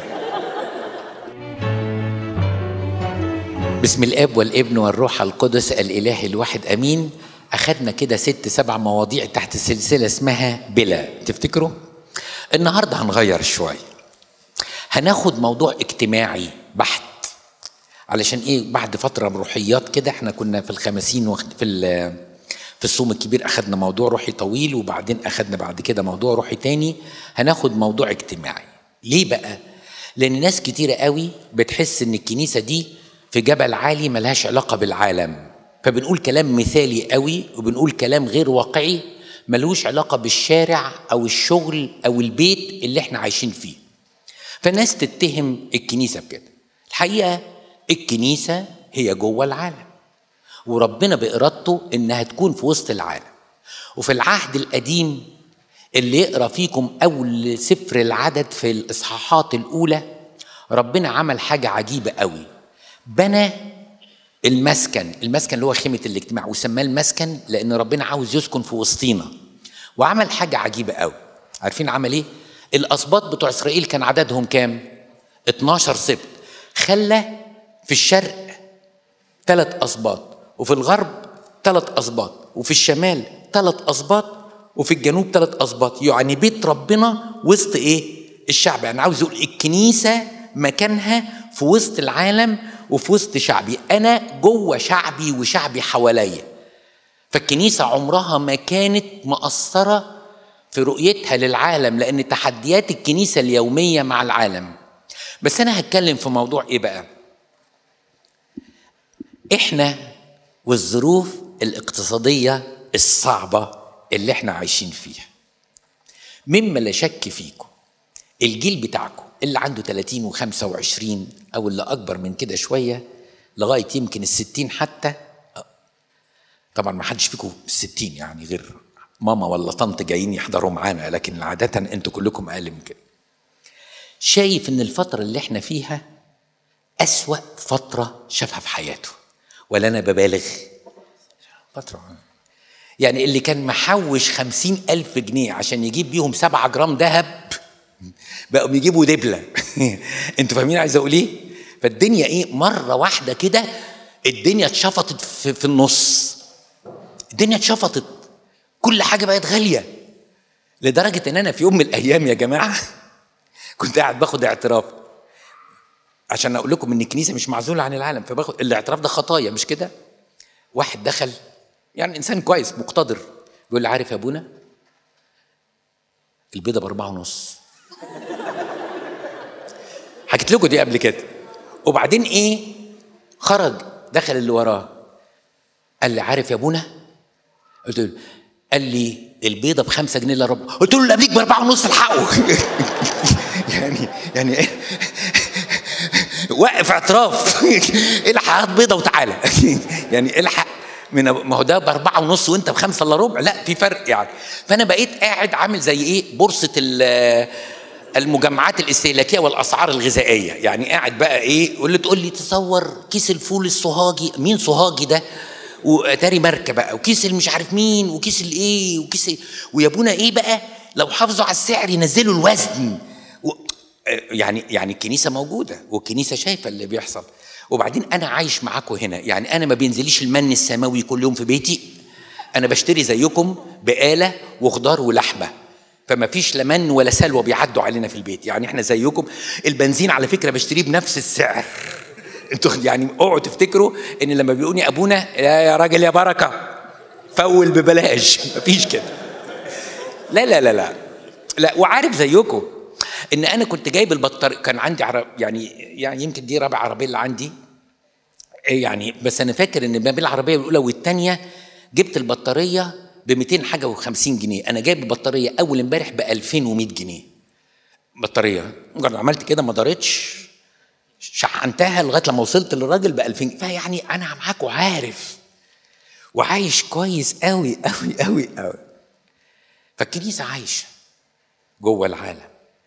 بسم الاب والابن والروح القدس الاله الواحد امين اخدنا كده ست سبع مواضيع تحت سلسله اسمها بلا تفتكروا النهارده هنغير شويه هناخد موضوع اجتماعي بحت علشان ايه بعد فتره روحيات كده احنا كنا في الخمسين وخ... في في الصوم الكبير اخدنا موضوع روحي طويل وبعدين اخدنا بعد كده موضوع روحي تاني هناخد موضوع اجتماعي ليه بقى لان ناس كتيرة قوي بتحس ان الكنيسة دي في جبل عالي ملهاش علاقة بالعالم فبنقول كلام مثالي قوي وبنقول كلام غير واقعي ملوش علاقة بالشارع أو الشغل أو البيت اللي احنا عايشين فيه فالناس تتهم الكنيسة بكده الحقيقة الكنيسة هي جوه العالم وربنا بإرادته إنها تكون في وسط العالم وفي العهد القديم اللي يقرأ فيكم أول سفر العدد في الإصحاحات الأولى ربنا عمل حاجة عجيبة قوي بنى المسكن المسكن اللي هو خيمة الاجتماع وسماه المسكن لأن ربنا عاوز يسكن في وسطينا وعمل حاجة عجيبة قوي عارفين عمل ايه؟ الأسباط بتوع إسرائيل كان عددهم كام؟ 12 سبت خلى في الشرق ثلاث أسباط وفي الغرب ثلاث أسباط وفي الشمال ثلاث أسباط وفي الجنوب ثلاث أسباط يعني بيت ربنا وسط إيه؟ الشعب يعني عاوز يقول الكنيسة مكانها في وسط العالم وفي وسط شعبي انا جوه شعبي وشعبي حواليا فالكنيسه عمرها ما كانت مقصره في رؤيتها للعالم لان تحديات الكنيسه اليوميه مع العالم بس انا هتكلم في موضوع ايه بقى احنا والظروف الاقتصاديه الصعبه اللي احنا عايشين فيها مما لا شك فيكم الجيل بتاعكم اللي عنده 30 و25 او اللي اكبر من كده شويه لغايه يمكن الستين حتى طبعا ما حدش فيكم الستين يعني غير ماما ولا طنط جايين يحضروا معانا لكن عاده انتوا كلكم اقل من كده شايف ان الفتره اللي احنا فيها اسوا فتره شافها في حياته ولا انا ببالغ فتره يعني اللي كان محوش خمسين ألف جنيه عشان يجيب بيهم سبعة جرام ذهب بقوا بيجيبوا دبلة انتوا فاهمين عايز اقول ايه فالدنيا ايه مرة واحدة كده الدنيا اتشفطت في, في النص الدنيا اتشفطت كل حاجة بقت غالية لدرجة ان انا في يوم من الايام يا جماعة كنت قاعد باخد اعتراف عشان اقول لكم ان الكنيسة مش معزولة عن العالم فباخد الاعتراف ده خطايا مش كده واحد دخل يعني انسان كويس مقتدر بيقول لي عارف يا ابونا البيضه باربعه ونص حكيت لكم دي قبل كده وبعدين ايه خرج دخل اللي وراه قال لي عارف يا ابونا قلت له قال لي البيضه بخمسة جنيه الا ربع قلت له اللي قبليك باربعه ونص الحقه يعني يعني ايه وقف اعتراف الحق هات بيضه وتعالى يعني الحق من ما هو ده باربعه ونص وانت بخمسه الا ربع لا في فرق يعني فانا بقيت قاعد عامل زي ايه بورصه المجمعات الاستهلاكيه والاسعار الغذائيه يعني قاعد بقى ايه واللي تقول لي تصور كيس الفول الصهاجي مين صهاجي ده وتاري ماركه بقى وكيس مش عارف مين وكيس الايه وكيس إيه ويا ابونا ايه بقى لو حافظوا على السعر ينزلوا الوزن و يعني يعني الكنيسه موجوده والكنيسه شايفه اللي بيحصل وبعدين انا عايش معاكم هنا يعني انا ما بينزليش المن السماوي كل يوم في بيتي انا بشتري زيكم بقاله وخضار ولحمه فما فيش لا من ولا سلوى بيعدوا علينا في البيت يعني احنا زيكم البنزين على فكره بشتريه بنفس السعر انتوا يعني اوعوا تفتكروا ان لما بيقولني ابونا يا, يا راجل يا بركه فول ببلاش مفيش كده لا لا لا لا لا وعارف زيكم ان انا كنت جايب البطاريه كان عندي عرب يعني يعني يمكن دي رابع عربيه اللي عندي يعني بس انا فاكر ان ما بين العربيه الاولى والثانيه جبت البطاريه ب 200 حاجه و50 جنيه انا جايب البطاريه اول امبارح ب 2100 جنيه بطاريه مجرد عملت كده ما دارتش شحنتها لغايه لما وصلت للراجل ب 2000 فيعني انا معاك وعارف وعايش كويس قوي قوي قوي قوي فالكنيسه عايشه جوه العالم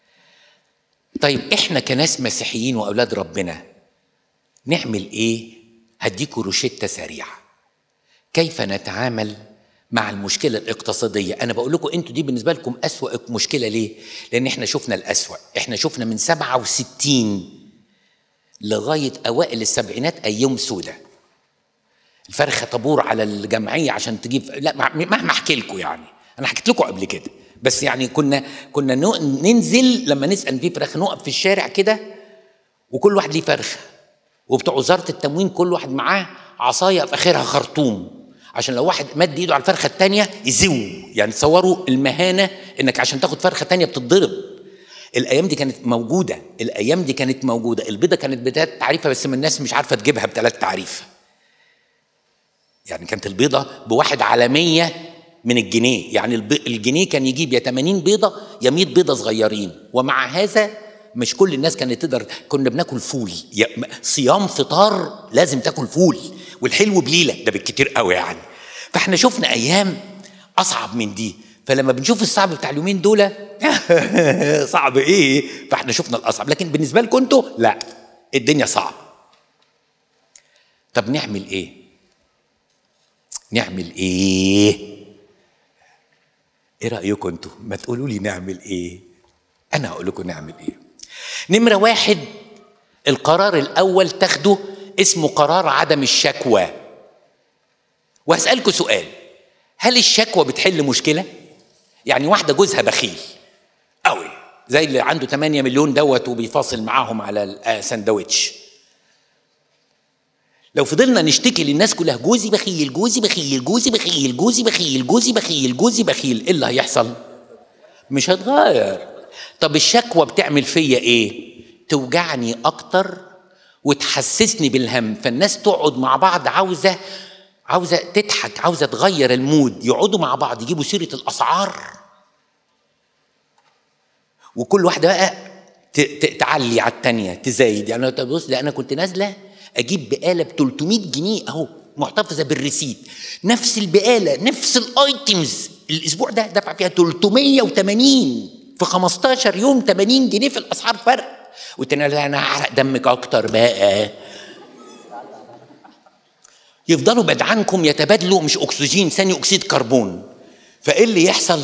طيب احنا كناس مسيحيين واولاد ربنا نعمل ايه هديكوا روشته سريعه كيف نتعامل مع المشكلة الاقتصادية أنا بقول لكم أنتوا دي بالنسبة لكم أسوأ مشكلة ليه لأن إحنا شفنا الأسوأ إحنا شفنا من 67 لغاية أوائل السبعينات أيام سودة الفرخة طابور على الجمعية عشان تجيب لا مهما أحكي لكم يعني أنا حكيت لكم قبل كده بس يعني كنا كنا ننزل لما نسأل في فراخ نقف في الشارع كده وكل واحد ليه فرخة وبتوع وزارة التموين كل واحد معاه عصاية في آخرها خرطوم عشان لو واحد مد ايده على الفرخه الثانيه يزو يعني تصوروا المهانه انك عشان تاخد فرخه ثانيه بتتضرب الايام دي كانت موجوده الايام دي كانت موجوده البيضه كانت بثلاث تعريفه بس من الناس مش عارفه تجيبها بثلاث تعريف يعني كانت البيضه بواحد على 100 من الجنيه يعني الجنيه كان يجيب يا 80 بيضه يا 100 بيضه صغيرين ومع هذا مش كل الناس كانت تقدر كنا بناكل فول صيام فطار لازم تاكل فول والحلو بليله ده بالكتير قوي يعني فاحنا شفنا ايام اصعب من دي فلما بنشوف الصعب بتاع اليومين دول صعب ايه فاحنا شفنا الاصعب لكن بالنسبه لكم انتوا لا الدنيا صعب طب نعمل ايه نعمل ايه ايه رايكم انتوا ما تقولوا لي نعمل ايه انا هقول لكم نعمل ايه نمره واحد القرار الاول تاخده اسمه قرار عدم الشكوى وهسالكم سؤال هل الشكوى بتحل مشكله يعني واحده جوزها بخيل قوي زي اللي عنده 8 مليون دوت وبيفاصل معاهم على الساندوتش لو فضلنا نشتكي للناس كلها جوزي بخيل جوزي بخيل جوزي بخيل جوزي بخيل جوزي بخيل جوزي بخيل ايه اللي هيحصل مش هتغير طب الشكوى بتعمل فيا ايه توجعني اكتر وتحسسني بالهم فالناس تقعد مع بعض عاوزه عاوزه تضحك عاوزه تغير المود يقعدوا مع بعض يجيبوا سيره الاسعار وكل واحده بقى تعلي على الثانيه تزايد يعني بص ده انا كنت نازله اجيب بقاله ب 300 جنيه اهو محتفظه بالريسيت نفس البقاله نفس الايتمز الاسبوع ده دفع فيها 380 في 15 يوم 80 جنيه في الاسعار فرق قلت لا انا هحرق دمك اكتر بقى يفضلوا بعد عنكم يتبادلوا مش اكسجين ثاني اكسيد كربون فايه اللي يحصل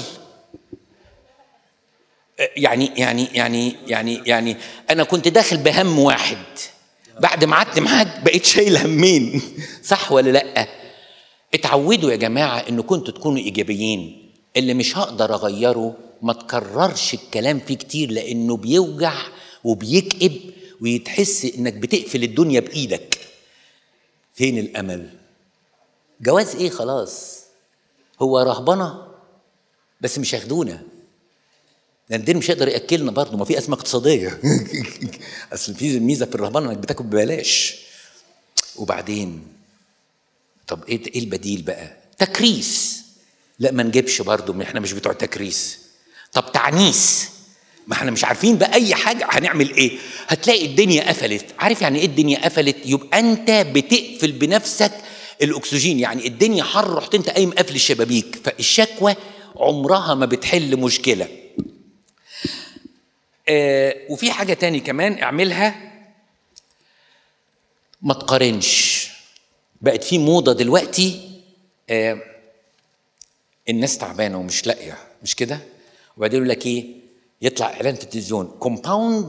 يعني يعني يعني يعني يعني انا كنت داخل بهم واحد بعد ما قعدت معاك بقيت شايل همين صح ولا لا اتعودوا يا جماعه ان كنتوا تكونوا ايجابيين اللي مش هقدر اغيره ما تكررش الكلام فيه كتير لانه بيوجع وبيكئب ويتحس انك بتقفل الدنيا بايدك فين الامل جواز ايه خلاص هو رهبنه بس مش هياخدونا لان الدين مش هيقدر ياكلنا برضه ما في ازمه اقتصاديه اصل في ميزه في الرهبنه انك بتاكل ببلاش وبعدين طب ايه ايه البديل بقى تكريس لا ما نجيبش برضه ما احنا مش بتوع تكريس طب تعنيس ما احنا مش عارفين بقى اي حاجه هنعمل ايه هتلاقي الدنيا قفلت عارف يعني ايه الدنيا قفلت يبقى انت بتقفل بنفسك الاكسجين يعني الدنيا حر رحت انت قايم قافل الشبابيك فالشكوى عمرها ما بتحل مشكله آه وفي حاجه تاني كمان اعملها ما تقارنش بقت في موضه دلوقتي آه الناس تعبانه ومش لاقيه مش كده وبعدين يقول لك ايه يطلع اعلان في التلفزيون كومباوند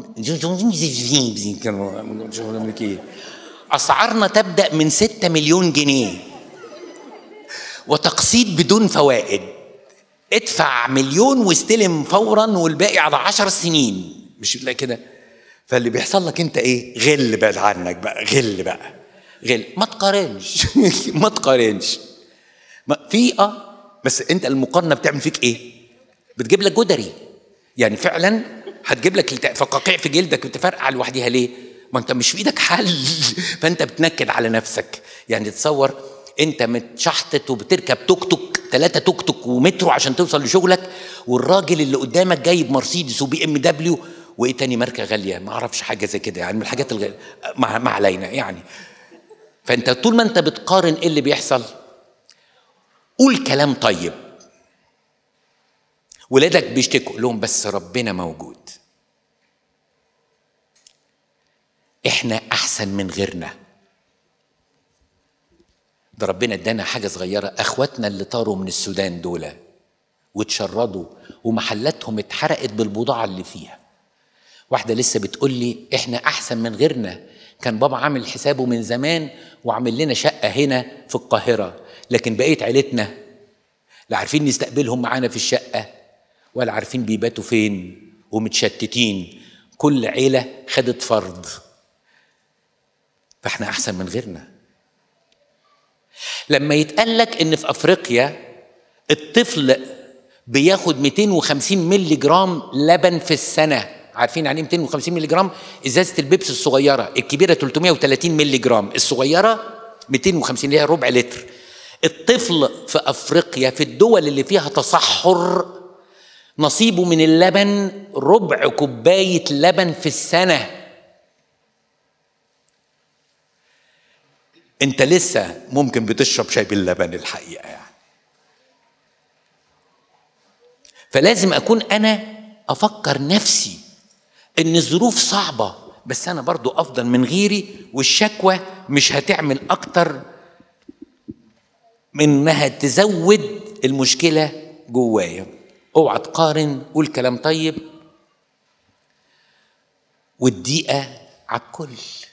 اسعارنا تبدا من 6 مليون جنيه وتقسيط بدون فوائد ادفع مليون واستلم فورا والباقي على عشر سنين مش لا كده فاللي بيحصل لك انت ايه غل بعد عنك بقى غل بقى غل ما تقارنش ما تقارنش في اه بس انت المقارنه بتعمل فيك ايه بتجيب لك جدري يعني فعلا هتجيب لك فقاقيع في جلدك وتفرقع لوحدها ليه ما انت مش في ايدك حل فانت بتنكد على نفسك يعني تصور انت متشحطط وبتركب توك توك ثلاثة توك توك ومترو عشان توصل لشغلك والراجل اللي قدامك جايب مرسيدس وبي ام دبليو وايه تاني ماركه غاليه ما اعرفش حاجه زي كده يعني من الحاجات الغاليه ما, ما علينا يعني فانت طول ما انت بتقارن ايه اللي بيحصل قول كلام طيب ولادك بيشتكوا لهم بس ربنا موجود احنا احسن من غيرنا ده ربنا ادانا حاجه صغيره اخواتنا اللي طاروا من السودان دول واتشردوا ومحلاتهم اتحرقت بالبضاعه اللي فيها واحده لسه بتقول لي احنا احسن من غيرنا كان بابا عامل حسابه من زمان وعامل لنا شقه هنا في القاهره لكن بقيه عيلتنا لا عارفين نستقبلهم معانا في الشقه ولا عارفين بيباتوا فين ومتشتتين كل عيله خدت فرض فاحنا احسن من غيرنا لما يتقال لك ان في افريقيا الطفل بياخد 250 مللي جرام لبن في السنه عارفين يعني ايه 250 مللي جرام ازازه البيبسي الصغيره الكبيره 330 مللي جرام الصغيره 250 اللي هي ربع لتر الطفل في افريقيا في الدول اللي فيها تصحر نصيبه من اللبن ربع كوبايه لبن في السنه انت لسه ممكن بتشرب شاي باللبن الحقيقه يعني فلازم اكون انا افكر نفسي ان الظروف صعبه بس انا برضو افضل من غيري والشكوى مش هتعمل اكتر من انها تزود المشكله جوايا اوعى تقارن قول كلام طيب والدقيقه على الكل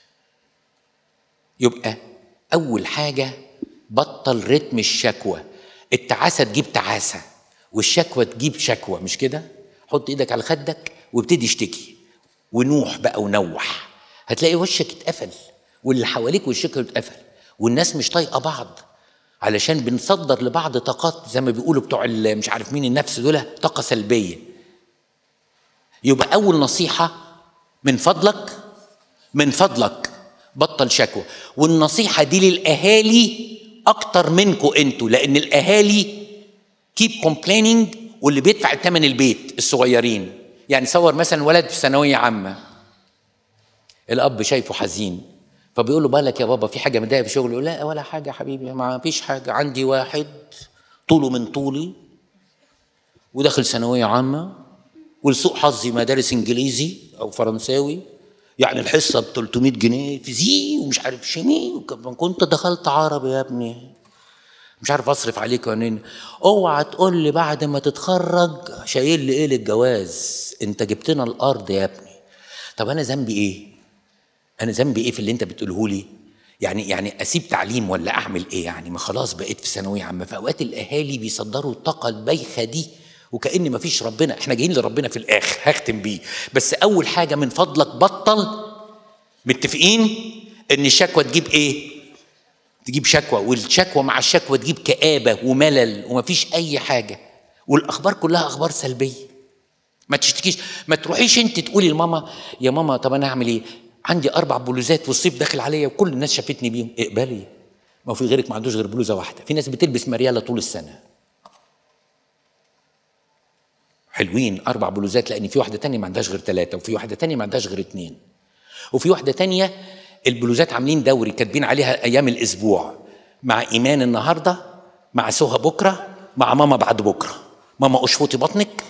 يبقى اول حاجه بطل رتم الشكوى التعاسه تجيب تعاسه والشكوى تجيب شكوى مش كده حط ايدك على خدك وابتدي اشتكي ونوح بقى ونوح هتلاقي وشك اتقفل واللي حواليك وشك اتقفل والناس مش طايقه بعض علشان بنصدر لبعض طاقات زي ما بيقولوا بتوع مش عارف مين النفس دول طاقه سلبيه يبقى اول نصيحه من فضلك من فضلك بطل شكوى والنصيحه دي للاهالي اكتر منكم انتوا لان الاهالي كيب كومبليننج واللي بيدفع ثمن البيت الصغيرين يعني صور مثلا ولد في ثانويه عامه الاب شايفه حزين فبيقول له بالك يا بابا في حاجه مضايقه في شغله يقول لا ولا حاجه يا حبيبي ما فيش حاجه عندي واحد طوله من طولي وداخل ثانويه عامه ولسوء حظي مدارس انجليزي او فرنساوي يعني الحصه ب 300 جنيه فيزيك ومش عارف شيمي كنت دخلت عربي يا ابني مش عارف اصرف عليك ونين اوعى تقول لي بعد ما تتخرج شايل لي ايه للجواز انت جبتنا الارض يا ابني طب انا ذنبي ايه انا ذنبي ايه في اللي انت بتقوله لي يعني يعني اسيب تعليم ولا اعمل ايه يعني ما خلاص بقيت في ثانويه عامه فاوقات الاهالي بيصدروا الطاقه البايخه دي وكأن ما فيش ربنا احنا جايين لربنا في الاخر هختم بيه بس اول حاجه من فضلك بطل متفقين ان الشكوى تجيب ايه تجيب شكوى والشكوى مع الشكوى تجيب كآبة وملل ومفيش أي حاجة والأخبار كلها أخبار سلبية ما تشتكيش ما تروحيش أنت تقولي لماما يا ماما طب أنا أعمل إيه؟ عندي أربع بلوزات والصيف داخل عليا وكل الناس شافتني بيهم اقبلي ما في غيرك ما عندوش غير بلوزة واحدة في ناس بتلبس مريالة طول السنة حلوين أربع بلوزات لأن في واحدة تانية ما عندهاش غير ثلاثة وفي واحدة تانية ما عندهاش غير اتنين وفي واحدة تانية البلوزات عاملين دوري كاتبين عليها ايام الاسبوع مع ايمان النهارده مع سهى بكره مع ماما بعد بكره ماما اشفطي بطنك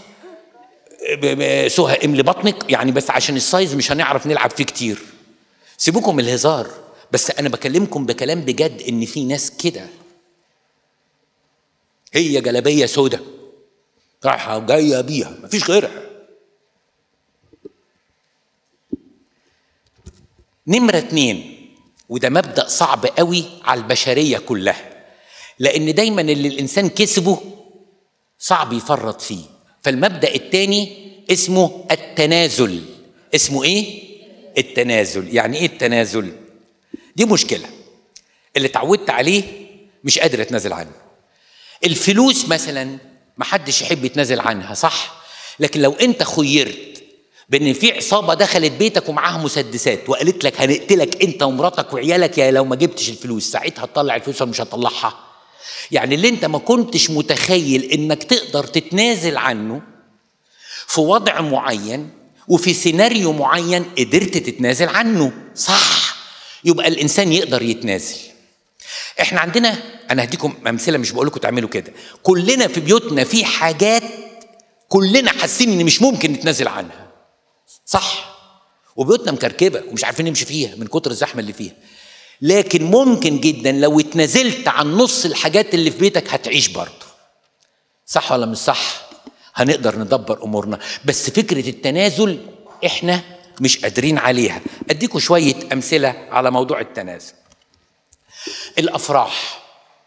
سهى املي بطنك يعني بس عشان السايز مش هنعرف نلعب فيه كتير سيبوكم من الهزار بس انا بكلمكم بكلام بجد ان في ناس كده هي جلابيه سودة رايحه جايه بيها مفيش غيرها نمرة اتنين وده مبدأ صعب قوي على البشرية كلها لأن دايما اللي الإنسان كسبه صعب يفرط فيه فالمبدأ التاني اسمه التنازل اسمه ايه؟ التنازل يعني ايه التنازل؟ دي مشكلة اللي اتعودت عليه مش قادر اتنازل عنه الفلوس مثلا محدش يحب يتنازل عنها صح؟ لكن لو انت خيرت بان في عصابه دخلت بيتك ومعاها مسدسات وقالت لك هنقتلك انت ومراتك وعيالك يا لو ما جبتش الفلوس ساعتها تطلع الفلوس ولا مش هتطلعها يعني اللي انت ما كنتش متخيل انك تقدر تتنازل عنه في وضع معين وفي سيناريو معين قدرت تتنازل عنه صح يبقى الانسان يقدر يتنازل احنا عندنا انا هديكم امثله مش بقول لكم تعملوا كده كلنا في بيوتنا في حاجات كلنا حاسين ان مش ممكن نتنازل عنها صح وبيوتنا مكركبه ومش عارفين نمشي فيها من كتر الزحمه اللي فيها لكن ممكن جدا لو اتنازلت عن نص الحاجات اللي في بيتك هتعيش برضه صح ولا مش صح هنقدر ندبر امورنا بس فكره التنازل احنا مش قادرين عليها اديكم شويه امثله على موضوع التنازل الافراح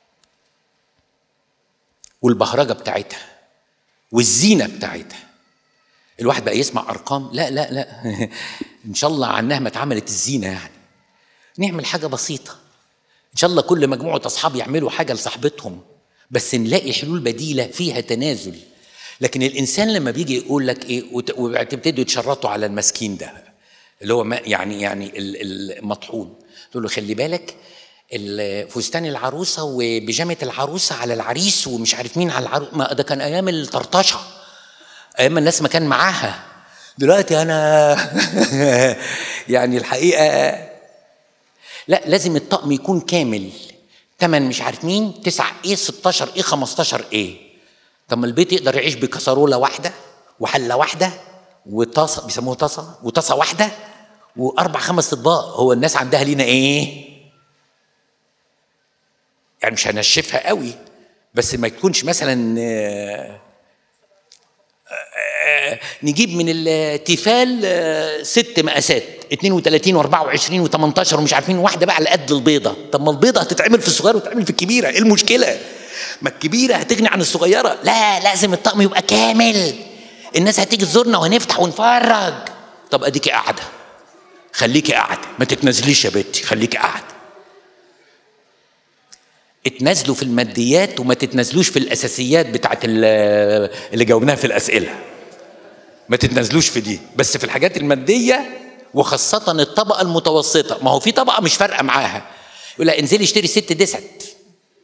والبهرجه بتاعتها والزينه بتاعتها الواحد بقى يسمع ارقام لا لا لا ان شاء الله عنها ما اتعملت الزينه يعني نعمل حاجه بسيطه ان شاء الله كل مجموعه اصحاب يعملوا حاجه لصاحبتهم بس نلاقي حلول بديله فيها تنازل لكن الانسان لما بيجي يقول لك ايه وتبتدوا تشرطوا على المسكين ده اللي هو يعني يعني المطحون تقول له خلي بالك فستان العروسه وبيجامه العروسه على العريس ومش عارف مين على العروس ما ده كان ايام الطرطشه ايام الناس ما كان معاها دلوقتي انا يعني الحقيقه لا لازم الطقم يكون كامل تمن مش عارف مين تسعة ايه 16 ايه 15 ايه طب ما البيت يقدر يعيش بكسرولة واحدة وحلة واحدة وطاسة بيسموها طاسة وطاسة واحدة وأربع خمس أطباق هو الناس عندها لينا إيه؟ يعني مش هنشفها قوي بس ما تكونش مثلا نجيب من التيفال ست مقاسات 32 و24 و18 ومش عارفين واحده بقى على قد البيضه طب ما البيضه هتتعمل في الصغير وتتعمل في الكبيره ايه المشكله ما الكبيره هتغني عن الصغيره لا لازم الطقم يبقى كامل الناس هتيجي تزورنا وهنفتح ونفرج طب اديكي قاعده خليكي قاعده ما تتنازليش يا بنتي خليكي قاعده اتنازلوا في الماديات وما تتنازلوش في الاساسيات بتاعت اللي جاوبناها في الاسئله ما تتنازلوش في دي بس في الحاجات الماديه وخاصه الطبقه المتوسطه ما هو في طبقه مش فارقه معاها يقول لها انزلي اشتري ست دست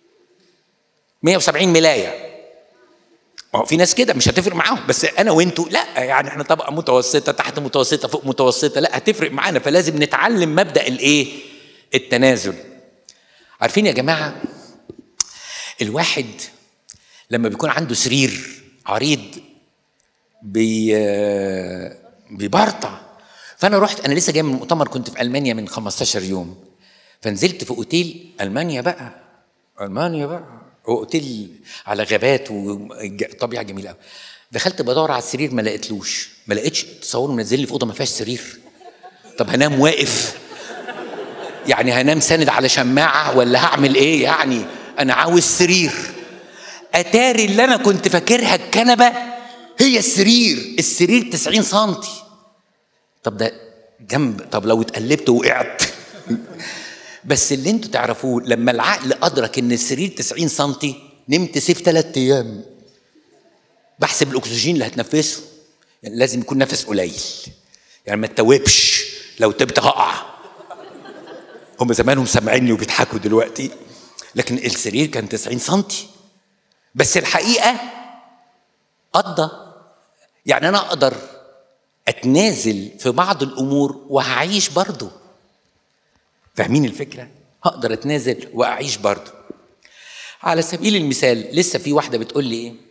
170 ملايه ما هو في ناس كده مش هتفرق معاهم بس انا وانتوا لا يعني احنا طبقه متوسطه تحت متوسطه فوق متوسطه لا هتفرق معانا فلازم نتعلم مبدا الايه التنازل عارفين يا جماعه الواحد لما بيكون عنده سرير عريض بي بيبرطع فانا رحت انا لسه جاي من مؤتمر كنت في المانيا من 15 يوم فنزلت في اوتيل المانيا بقى المانيا بقى اوتيل على غابات وطبيعه جميله قوي دخلت بدور على السرير ما لقيتلوش ما لقيتش تصوروا منزل لي في اوضه ما فيهاش سرير طب هنام واقف يعني هنام ساند على شماعه ولا هعمل ايه يعني انا عاوز سرير اتاري اللي انا كنت فاكرها الكنبه هي السرير السرير 90 سنتي طب ده جنب طب لو اتقلبت وقعت بس اللي انتوا تعرفوه لما العقل ادرك ان السرير 90 سنتي نمت سيف ثلاث ايام بحسب الاكسجين اللي هتنفسه يعني لازم يكون نفس قليل يعني ما تتوبش لو تبت هقع هم زمانهم سامعيني وبيضحكوا دلوقتي لكن السرير كان 90 سنتي بس الحقيقه قضى يعني انا اقدر اتنازل في بعض الامور وهعيش برضه فاهمين الفكره هقدر اتنازل واعيش برضه على سبيل المثال لسه في واحده بتقول لي ايه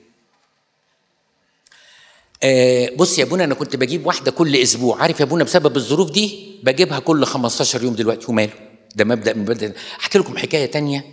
آه بص يا ابونا انا كنت بجيب واحده كل اسبوع عارف يا ابونا بسبب الظروف دي بجيبها كل 15 يوم دلوقتي وماله ده مبدا من مبدا احكي لكم حكايه تانية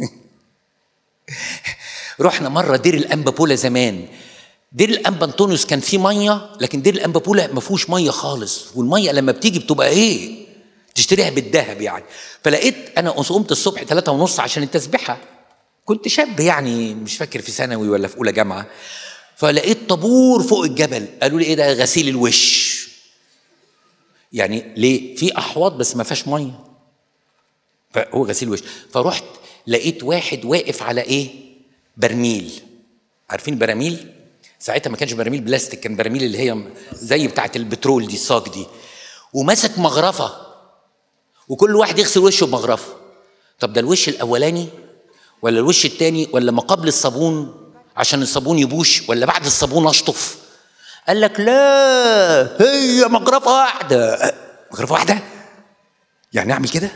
رحنا مره دير الانبا بولا زمان دير الانبا انطونيوس كان فيه ميه لكن دير الانبا بولا ما فيهوش ميه خالص والميه لما بتيجي بتبقى ايه تشتريها بالذهب يعني فلقيت انا قمت الصبح ثلاثة ونص عشان التسبيحه كنت شاب يعني مش فاكر في ثانوي ولا في اولى جامعه فلقيت طابور فوق الجبل قالوا لي ايه ده غسيل الوش يعني ليه في احواض بس ما فيهاش ميه فهو غسيل وش فرحت لقيت واحد واقف على ايه برميل عارفين براميل ساعتها ما كانش براميل بلاستيك كان براميل اللي هي زي بتاعه البترول دي الصاج دي وماسك مغرفه وكل واحد يغسل وشه بمغرفه طب ده الوش الاولاني ولا الوش الثاني ولا ما قبل الصابون عشان الصابون يبوش ولا بعد الصابون اشطف قال لك لا هي مغرفه واحده مغرفه واحده يعني اعمل كده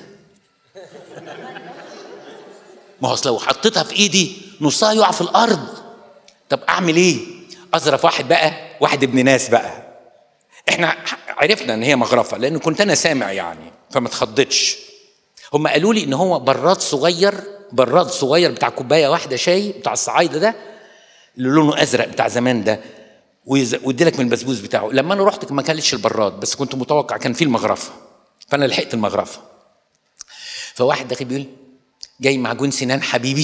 ما هو اصل لو حطيتها في ايدي نصها يقع في الارض طب اعمل ايه اظرف واحد بقى واحد ابن ناس بقى احنا عرفنا ان هي مغرفه لان كنت انا سامع يعني فما اتخضتش هم قالوا لي ان هو براد صغير براد صغير بتاع كوبايه واحده شاي بتاع الصعايده ده اللي لونه ازرق بتاع زمان ده ويدي لك من البسبوس بتاعه لما انا رحت ما كانش البراد بس كنت متوقع كان فيه المغرفه فانا لحقت المغرفه فواحد داخل بيقول جاي معجون سنان حبيبي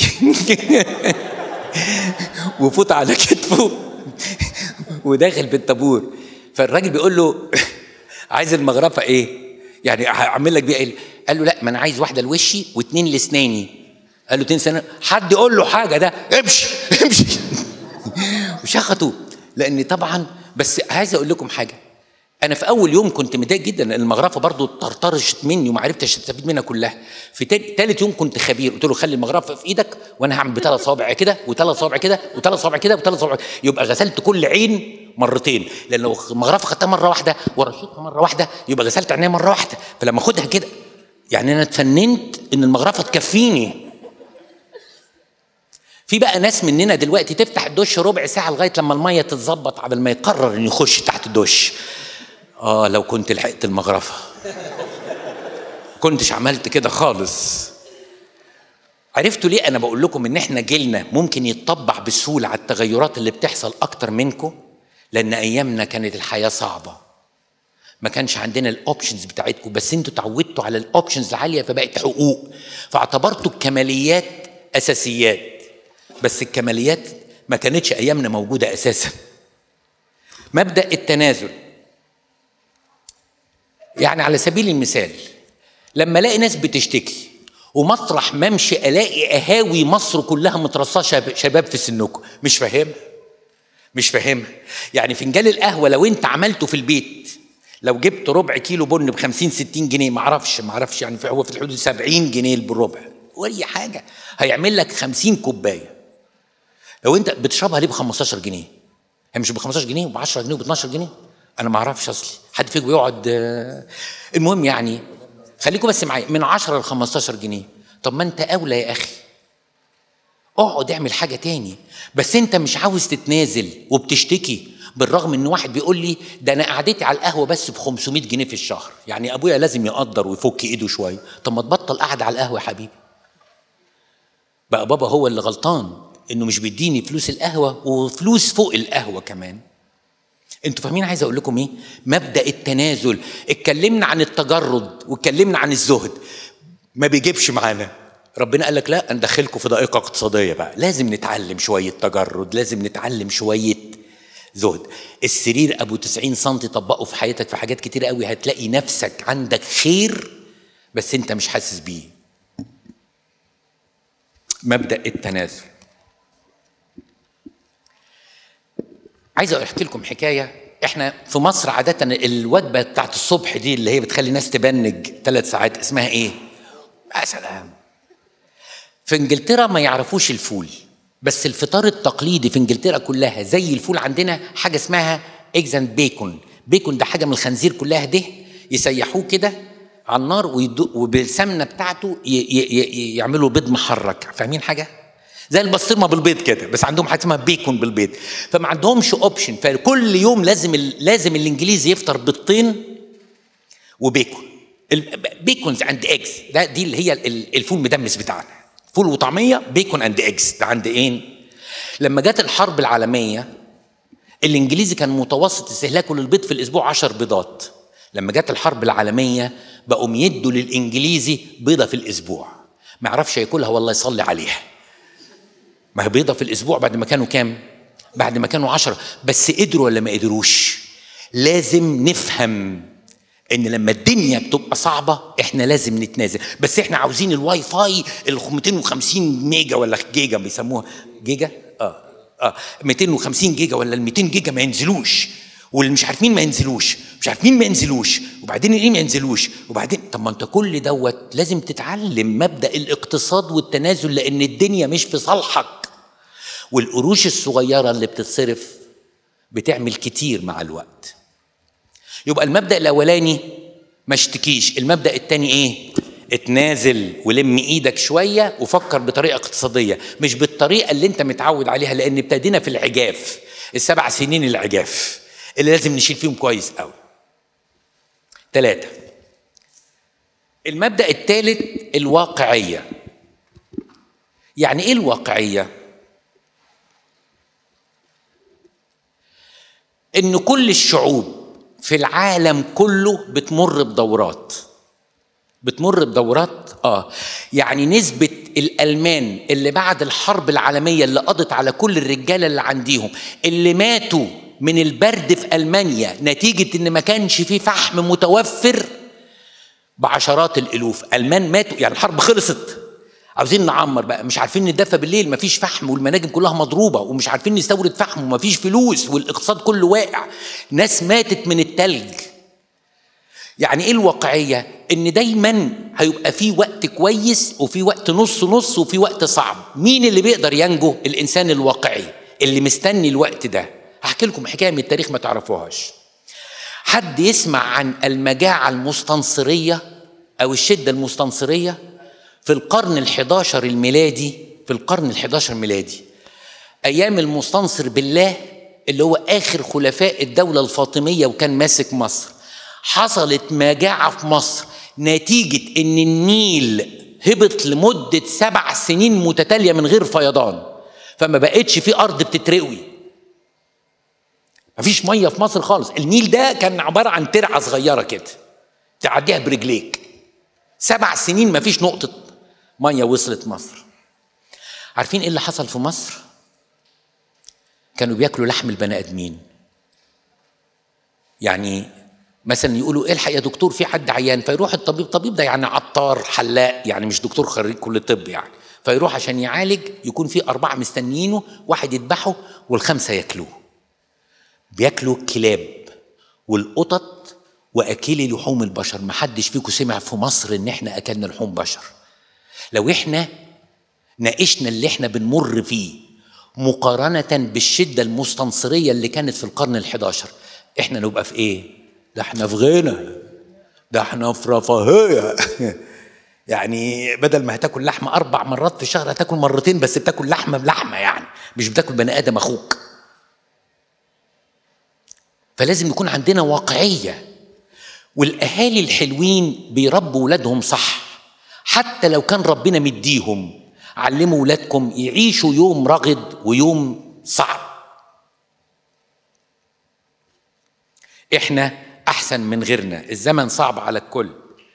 وفوت على كتفه وداخل بالطابور فالراجل بيقول له عايز المغرفه ايه يعني هعمل لك بيها ايه قال له لا ما انا عايز واحده لوشي واثنين لاسناني قال له اتنين سنه حد يقول له حاجه ده امشي امشي وشخطوا لان طبعا بس عايز اقول لكم حاجه انا في اول يوم كنت متضايق جدا لان المغرفه برضو طرطرشت مني وما عرفتش استفيد منها كلها في ثالث يوم كنت خبير قلت له خلي المغرفه في ايدك وانا هعمل بثلاث صوابع كده وثلاث صوابع كده وثلاث صوابع كده وثلاث صوابع يبقى غسلت كل عين مرتين لان لو المغرفه خدتها مره واحده ورشيتها مره واحده يبقى غسلت عينيها مره واحده فلما اخدها كده يعني انا اتفننت ان المغرفه تكفيني في بقى ناس مننا دلوقتي تفتح الدش ربع ساعه لغايه لما الميه تتظبط قبل ما يقرر انه يخش تحت الدش اه لو كنت لحقت المغرفه كنتش عملت كده خالص عرفتوا ليه انا بقول لكم ان احنا جيلنا ممكن يتطبع بسهوله على التغيرات اللي بتحصل اكتر منكم لان ايامنا كانت الحياه صعبه ما كانش عندنا الاوبشنز بتاعتكم بس انتوا اتعودتوا على الاوبشنز العاليه فبقت حقوق فاعتبرتوا الكماليات اساسيات بس الكماليات ما كانتش ايامنا موجوده اساسا مبدا التنازل يعني على سبيل المثال لما الاقي ناس بتشتكي ومطرح ما امشي الاقي اهاوي مصر كلها مترصاه شباب, شباب في سنكم مش فاهم مش فاهمها يعني فنجان القهوه لو انت عملته في البيت لو جبت ربع كيلو بن ب 50 60 جنيه ما اعرفش ما اعرفش يعني هو في الحدود 70 جنيه بالربع واي حاجه هيعمل لك 50 كوبايه لو انت بتشربها ليه ب 15 جنيه هي مش ب 15 جنيه وب 10 جنيه وب 12 جنيه انا ما اعرفش اصلي حد فيكم يقعد المهم يعني خليكم بس معايا من 10 ل 15 جنيه طب ما انت اولى يا اخي اقعد اعمل حاجه تاني بس انت مش عاوز تتنازل وبتشتكي بالرغم ان واحد بيقول لي ده انا قعدتي على القهوه بس ب 500 جنيه في الشهر يعني ابويا لازم يقدر ويفك ايده شويه طب ما تبطل قعده على القهوه يا حبيبي بقى بابا هو اللي غلطان انه مش بيديني فلوس القهوه وفلوس فوق القهوه كمان انتوا فاهمين عايز اقول لكم ايه مبدا التنازل اتكلمنا عن التجرد واتكلمنا عن الزهد ما بيجيبش معانا ربنا قال لك لا ندخلكم في ضائقه اقتصاديه بقى لازم نتعلم شويه تجرد لازم نتعلم شويه زهد السرير ابو 90 سم طبقه في حياتك في حاجات كتير قوي هتلاقي نفسك عندك خير بس انت مش حاسس بيه مبدا التنازل عايز احكي لكم حكايه احنا في مصر عاده الوجبه بتاعت الصبح دي اللي هي بتخلي الناس تبنج ثلاث ساعات اسمها ايه يا سلام في انجلترا ما يعرفوش الفول بس الفطار التقليدي في انجلترا كلها زي الفول عندنا حاجه اسمها ايجز اند بيكون بيكون ده حاجه من الخنزير كلها ده يسيحوه كده على النار وبالسمنه بتاعته ي ي يعملوا بيض محرك فاهمين حاجه زي البسطرمه بالبيض كده بس عندهم حاجه اسمها بيكون بالبيض فما عندهمش اوبشن فكل يوم لازم لازم الانجليزي يفطر بيضتين وبيكون بيكونز اند ايجز ده دي اللي هي الفول مدمس بتاعنا فول وطعميه بيكون اند ايجز ده عند ايه لما جت الحرب العالميه الانجليزي كان متوسط استهلاكه للبيض في الاسبوع 10 بيضات لما جت الحرب العالميه بقوا يدوا للانجليزي بيضه في الاسبوع ما يعرفش ياكلها والله يصلي عليها ما هي بيضة في الأسبوع بعد ما كانوا كام؟ بعد ما كانوا عشرة بس قدروا ولا ما قدروش؟ لازم نفهم إن لما الدنيا بتبقى صعبة إحنا لازم نتنازل، بس إحنا عاوزين الواي فاي ال 250 ميجا ولا جيجا بيسموها جيجا؟ آه آه 250 جيجا ولا ال 200 جيجا ما ينزلوش واللي مش عارفين ما ينزلوش مش عارفين ما ينزلوش وبعدين ايه ما ينزلوش وبعدين طب ما انت كل دوت لازم تتعلم مبدا الاقتصاد والتنازل لان الدنيا مش في صالحك والقروش الصغيره اللي بتتصرف بتعمل كتير مع الوقت يبقى المبدا الاولاني ما اشتكيش المبدا الثاني ايه اتنازل ولم ايدك شويه وفكر بطريقه اقتصاديه مش بالطريقه اللي انت متعود عليها لان ابتدينا في العجاف السبع سنين العجاف اللي لازم نشيل فيهم كويس قوي ثلاثة المبدأ الثالث الواقعية يعني ايه الواقعية؟ ان كل الشعوب في العالم كله بتمر بدورات بتمر بدورات اه يعني نسبة الألمان اللي بعد الحرب العالمية اللي قضت على كل الرجالة اللي عنديهم اللي ماتوا من البرد في المانيا نتيجه ان ما كانش فيه فحم متوفر بعشرات الالوف المان ماتوا يعني الحرب خلصت عاوزين نعمر بقى مش عارفين ندفى بالليل مفيش فحم والمناجم كلها مضروبه ومش عارفين نستورد فحم ومفيش فلوس والاقتصاد كله واقع ناس ماتت من التلج يعني ايه الواقعيه ان دايما هيبقى في وقت كويس وفي وقت نص نص وفي وقت صعب مين اللي بيقدر ينجو الانسان الواقعي اللي مستني الوقت ده هحكي لكم حكايه من التاريخ ما تعرفوهاش حد يسمع عن المجاعه المستنصريه او الشده المستنصريه في القرن ال11 الميلادي في القرن ال11 الميلادي ايام المستنصر بالله اللي هو اخر خلفاء الدوله الفاطميه وكان ماسك مصر حصلت مجاعه في مصر نتيجه ان النيل هبط لمده سبع سنين متتاليه من غير فيضان فما بقتش في ارض بتتروي مفيش ميه في مصر خالص النيل ده كان عباره عن ترعه صغيره كده تعديها برجليك سبع سنين مفيش نقطه ميه وصلت مصر عارفين ايه اللي حصل في مصر كانوا بياكلوا لحم البني ادمين يعني مثلا يقولوا الحق يا دكتور في حد عيان فيروح الطبيب طبيب ده يعني عطار حلاق يعني مش دكتور خريج كليه طب يعني فيروح عشان يعالج يكون في أربعة مستنيينه واحد يذبحه والخمسة ياكلوه بياكلوا الكلاب والقطط وأكلي لحوم البشر محدش فيكم سمع في مصر إن إحنا أكلنا لحوم بشر لو إحنا ناقشنا اللي إحنا بنمر فيه مقارنة بالشدة المستنصرية اللي كانت في القرن الحداشر إحنا نبقى في إيه؟ ده إحنا في غنى ده إحنا في رفاهية يعني بدل ما هتاكل لحمه اربع مرات في الشهر هتاكل مرتين بس بتاكل لحمه بلحمه يعني مش بتاكل بني ادم اخوك فلازم يكون عندنا واقعيه والاهالي الحلوين بيربوا ولادهم صح حتى لو كان ربنا مديهم علموا ولادكم يعيشوا يوم رغد ويوم صعب احنا احسن من غيرنا الزمن صعب على الكل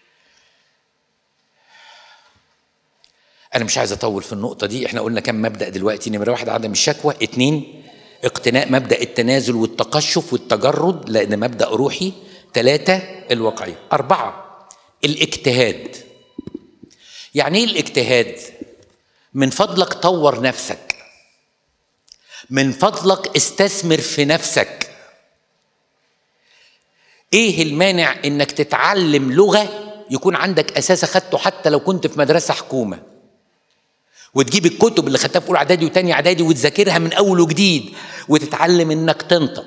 انا مش عايز اطول في النقطه دي احنا قلنا كم مبدا دلوقتي نمره واحد عدم الشكوى اتنين اقتناء مبدا التنازل والتقشف والتجرد لان مبدا روحي ثلاثه الواقعيه اربعه الاجتهاد يعني ايه الاجتهاد من فضلك طور نفسك من فضلك استثمر في نفسك ايه المانع انك تتعلم لغه يكون عندك اساس اخدته حتى لو كنت في مدرسه حكومه وتجيب الكتب اللي خدتها في اولى اعدادي وتاني اعدادي وتذاكرها من اول وجديد وتتعلم انك تنطق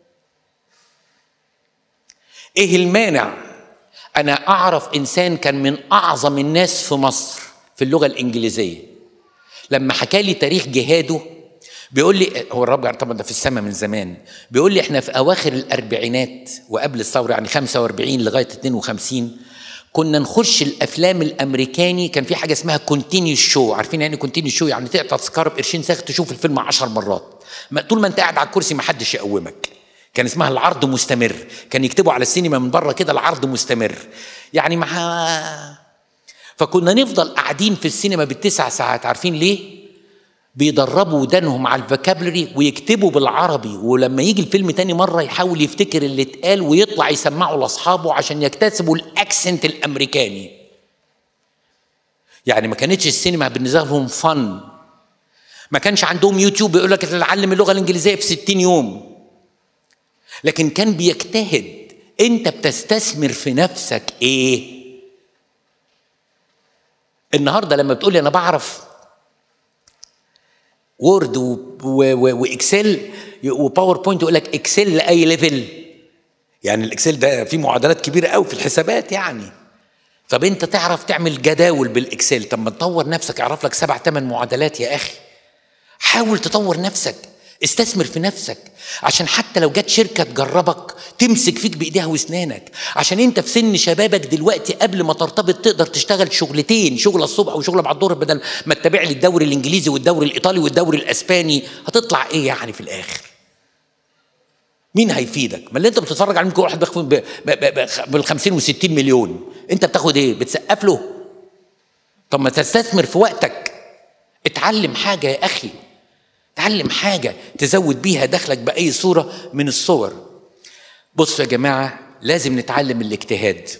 ايه المانع انا اعرف انسان كان من اعظم الناس في مصر في اللغه الانجليزيه لما حكى لي تاريخ جهاده بيقول لي هو الرب طبعا ده في السماء من زمان بيقول لي احنا في اواخر الاربعينات وقبل الثوره يعني 45 لغايه 52 كنا نخش الافلام الامريكاني كان في حاجه اسمها كونتينيوس شو عارفين يعني كونتينيوس شو يعني تقطع تذكره بقرشين ساخ تشوف الفيلم عشر مرات طول ما انت قاعد على الكرسي ما حدش يقومك كان اسمها العرض مستمر كان يكتبوا على السينما من بره كده العرض مستمر يعني مع فكنا نفضل قاعدين في السينما بالتسع ساعات عارفين ليه بيدربوا ودانهم على الفوكابلري ويكتبوا بالعربي ولما يجي الفيلم تاني مرة يحاول يفتكر اللي اتقال ويطلع يسمعه لأصحابه عشان يكتسبوا الأكسنت الأمريكاني يعني ما كانتش السينما بالنسبة لهم فن ما كانش عندهم يوتيوب يقول لك نتعلم اللغة الإنجليزية في 60 يوم لكن كان بيجتهد انت بتستثمر في نفسك ايه النهارده لما بتقولي انا بعرف وورد واكسل وباوربوينت يقول لك اكسل لاي ليفل يعني الاكسل ده فيه معادلات كبيره قوي في الحسابات يعني طب انت تعرف تعمل جداول بالاكسل طب ما تطور نفسك اعرف لك سبع ثمان معادلات يا اخي حاول تطور نفسك استثمر في نفسك عشان حتى لو جت شركة تجربك تمسك فيك بإيديها وأسنانك عشان أنت في سن شبابك دلوقتي قبل ما ترتبط تقدر تشتغل شغلتين شغلة الصبح وشغلة بعد الظهر بدل ما تتابع لي الدوري الإنجليزي والدوري الإيطالي والدوري الأسباني هتطلع إيه يعني في الآخر مين هيفيدك؟ ما اللي انت بتتفرج عليه ممكن واحد بياخد بال 50 و 60 مليون، انت بتاخد ايه؟ بتسقف له؟ طب ما تستثمر في وقتك اتعلم حاجه يا اخي تعلم حاجة تزود بيها دخلك بأي صورة من الصور بصوا يا جماعة لازم نتعلم الاجتهاد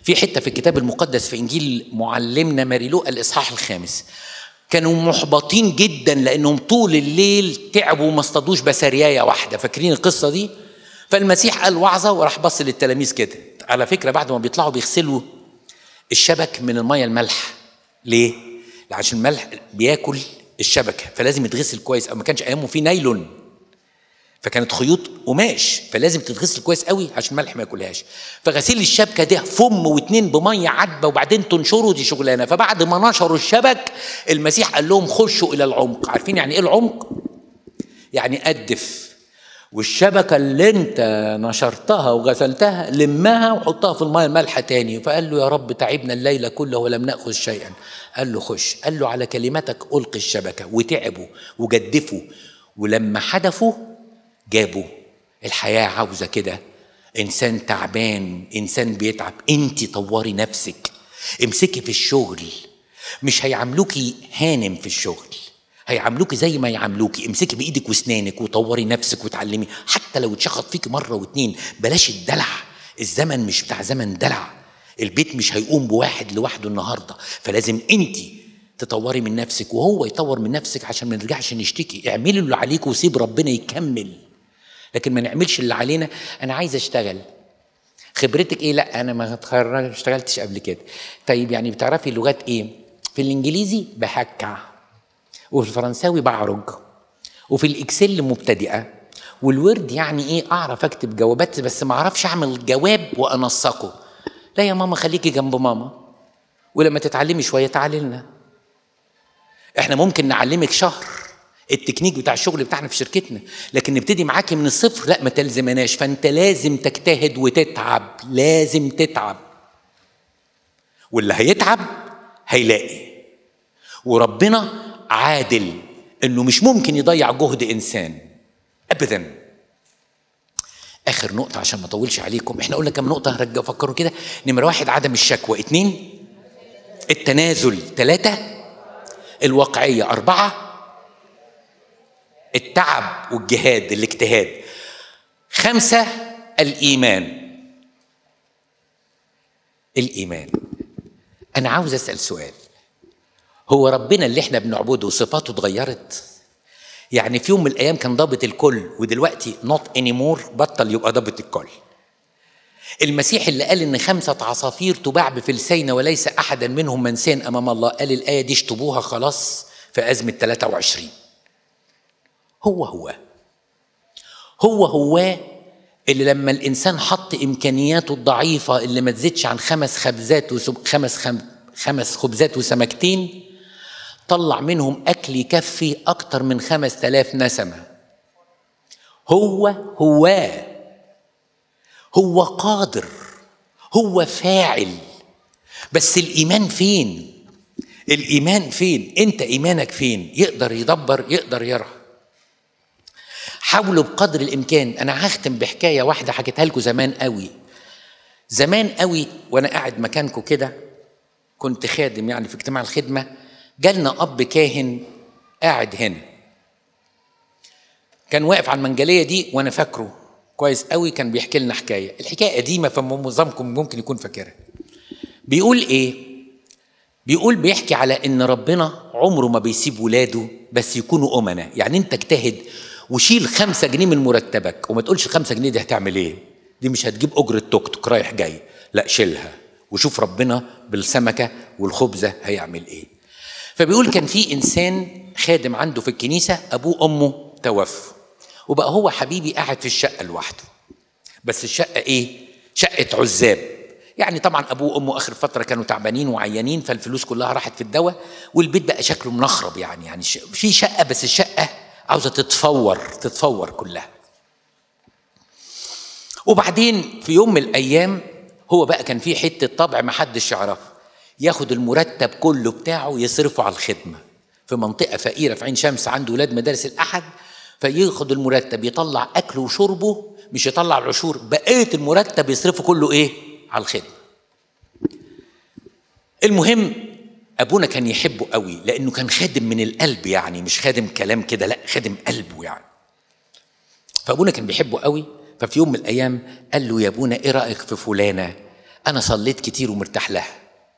في حته في الكتاب المقدس في انجيل معلمنا ماريلو الاصحاح الخامس كانوا محبطين جدا لانهم طول الليل تعبوا وما اصطادوش بسريايه واحده فاكرين القصه دي فالمسيح قال وعظه وراح بص للتلاميذ كده على فكره بعد ما بيطلعوا بيغسلوا الشبك من الميه المالحه ليه عشان الملح بياكل الشبكه فلازم يتغسل كويس او ما كانش ايامه في نايلون فكانت خيوط قماش فلازم تتغسل كويس قوي عشان الملح ما ياكلهاش فغسيل الشبكه ده فم واتنين بميه عذبه وبعدين تنشروا دي شغلانه فبعد ما نشروا الشبك المسيح قال لهم خشوا الى العمق عارفين يعني ايه العمق يعني قدف والشبكه اللي انت نشرتها وغسلتها لمها وحطها في الميه المالحه تاني فقال له يا رب تعبنا الليله كله ولم ناخذ شيئا قال له خش قال له على كلمتك القي الشبكه وتعبوا وجدفوا ولما حدفوا جابوا الحياه عاوزه كده انسان تعبان انسان بيتعب انت طوري نفسك امسكي في الشغل مش هيعاملوكي هانم في الشغل هيعاملوكي زي ما يعاملوكي امسكي بايدك واسنانك وطوري نفسك وتعلمي حتى لو اتشخط فيك مره واتنين بلاش الدلع الزمن مش بتاع زمن دلع البيت مش هيقوم بواحد لوحده النهارده فلازم انت تطوري من نفسك وهو يطور من نفسك عشان ما نرجعش نشتكي اعملي اللي عليك وسيب ربنا يكمل لكن ما نعملش اللي علينا انا عايز اشتغل خبرتك ايه لا انا ما اتخرج اشتغلتش قبل كده طيب يعني بتعرفي لغات ايه في الانجليزي بحكع وفي الفرنساوي بعرج وفي الاكسل مبتدئه والورد يعني ايه اعرف اكتب جوابات بس ما اعرفش اعمل جواب وانسقه لا يا ماما خليكي جنب ماما ولما تتعلمي شويه تعالي لنا احنا ممكن نعلمك شهر التكنيك بتاع الشغل بتاعنا في شركتنا لكن نبتدي معاكي من الصفر لا ما تلزمناش فانت لازم تجتهد وتتعب لازم تتعب واللي هيتعب هيلاقي وربنا عادل انه مش ممكن يضيع جهد انسان ابدا اخر نقطه عشان ما اطولش عليكم احنا قلنا كم نقطه هرجع فكروا كده نمره واحد عدم الشكوى اتنين التنازل ثلاثه الواقعيه اربعه التعب والجهاد الاجتهاد خمسه الايمان الايمان انا عاوز اسال سؤال هو ربنا اللي احنا بنعبده صفاته اتغيرت يعني في يوم من الايام كان ضابط الكل ودلوقتي نوت اني مور بطل يبقى ضابط الكل المسيح اللي قال ان خمسة عصافير تباع بفلسين وليس احدا منهم منسيا امام الله قال الايه دي اشطبوها خلاص في ازمه 23 هو هو هو هو اللي لما الانسان حط امكانياته الضعيفه اللي ما تزيدش عن خمس خبزات وسم... خمس خم... خمس خبزات وسمكتين طلع منهم أكل يكفي أكتر من خمس تلاف نسمة هو هو هو قادر هو فاعل بس الإيمان فين الإيمان فين أنت إيمانك فين يقدر يدبر يقدر يرى حاولوا بقدر الإمكان أنا هختم بحكاية واحدة حكيتها لكم زمان قوي زمان قوي وأنا قاعد مكانكم كده كنت خادم يعني في اجتماع الخدمة جالنا أب كاهن قاعد هنا كان واقف على المنجلية دي وأنا فاكره كويس قوي كان بيحكي لنا حكاية الحكاية قديمة فمعظمكم ممكن يكون فاكرها بيقول إيه بيقول بيحكي على إن ربنا عمره ما بيسيب ولاده بس يكونوا أمنا يعني أنت اجتهد وشيل خمسة جنيه من مرتبك وما تقولش خمسة جنيه دي هتعمل إيه دي مش هتجيب أجرة توك توك رايح جاي لا شيلها وشوف ربنا بالسمكة والخبزة هيعمل ايه فبيقول كان في انسان خادم عنده في الكنيسة ابوه امه توفوا وبقى هو حبيبي قاعد في الشقة لوحده بس الشقة ايه شقة عزاب يعني طبعا ابوه وامه اخر فتره كانوا تعبانين وعيانين فالفلوس كلها راحت في الدواء والبيت بقى شكله منخرب يعني يعني في شقه بس الشقه عاوزه تتفور تتفور كلها وبعدين في يوم من الايام هو بقى كان في حته طبع ما حدش يعرفها ياخد المرتب كله بتاعه يصرفه على الخدمه في منطقه فقيره في عين شمس عنده ولاد مدارس الاحد فياخد المرتب يطلع اكله وشربه مش يطلع العشور بقيه المرتب يصرفه كله ايه على الخدمه المهم ابونا كان يحبه قوي لانه كان خادم من القلب يعني مش خادم كلام كده لا خادم قلبه يعني فابونا كان بيحبه قوي ففي يوم من الايام قال له يا ابونا ايه رايك في فلانه انا صليت كتير ومرتاح لها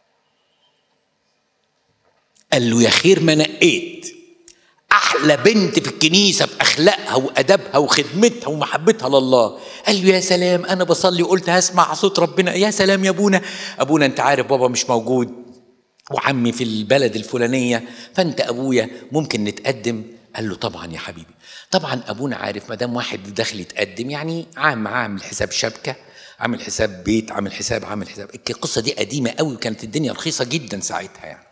قال له يا خير ما نقيت احلى بنت في الكنيسه في اخلاقها وادبها وخدمتها ومحبتها لله قال له يا سلام انا بصلي وقلت هسمع صوت ربنا يا سلام يا ابونا ابونا انت عارف بابا مش موجود وعمي في البلد الفلانيه فانت ابويا ممكن نتقدم قال له طبعا يا حبيبي طبعا ابونا عارف ما دام واحد داخل يتقدم يعني عام عامل حساب شبكه عامل حساب بيت عامل حساب عامل حساب القصه دي قديمه قوي وكانت الدنيا رخيصه جدا ساعتها يعني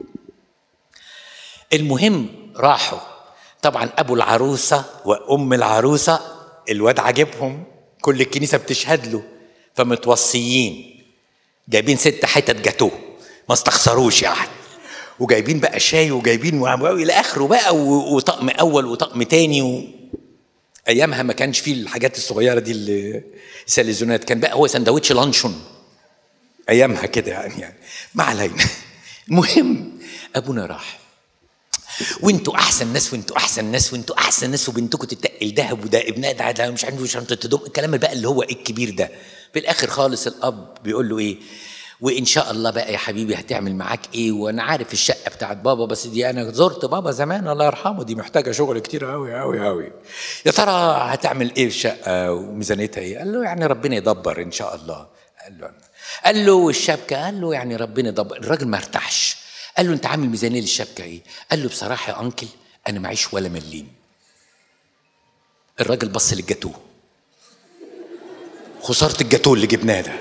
المهم راحوا طبعا ابو العروسه وام العروسه الواد عاجبهم كل الكنيسه بتشهد له فمتوصيين جايبين ست حتت جاتوه ما استخسروش يعني وجايبين بقى شاي وجايبين الى اخره بقى وطقم اول وطقم تاني و... ايامها ما كانش فيه الحاجات الصغيره دي اللي السليزونات كان بقى هو سندوتش لانشون ايامها كده يعني, يعني ما علينا المهم ابونا راح وانتوا احسن ناس وانتوا احسن ناس وانتوا احسن ناس وبنتكم تتقل ذهب وده ابناء ده, ده مش عارف شنطه تدم الكلام بقى اللي هو الكبير ده في الاخر خالص الاب بيقول له ايه وان شاء الله بقى يا حبيبي هتعمل معاك ايه وانا عارف الشقه بتاعت بابا بس دي انا زرت بابا زمان الله يرحمه دي محتاجه شغل كتير قوي قوي قوي يا ترى هتعمل ايه الشقه وميزانيتها ايه قال له يعني ربنا يدبر ان شاء الله قال له قال له الشبكه قال له يعني ربنا يدبر الراجل ما ارتاحش قال له انت عامل ميزانيه للشبكه ايه قال له بصراحه يا انكل انا معيش ولا مليم الراجل بص للجاتوه خساره الجاتوه اللي جبناه ده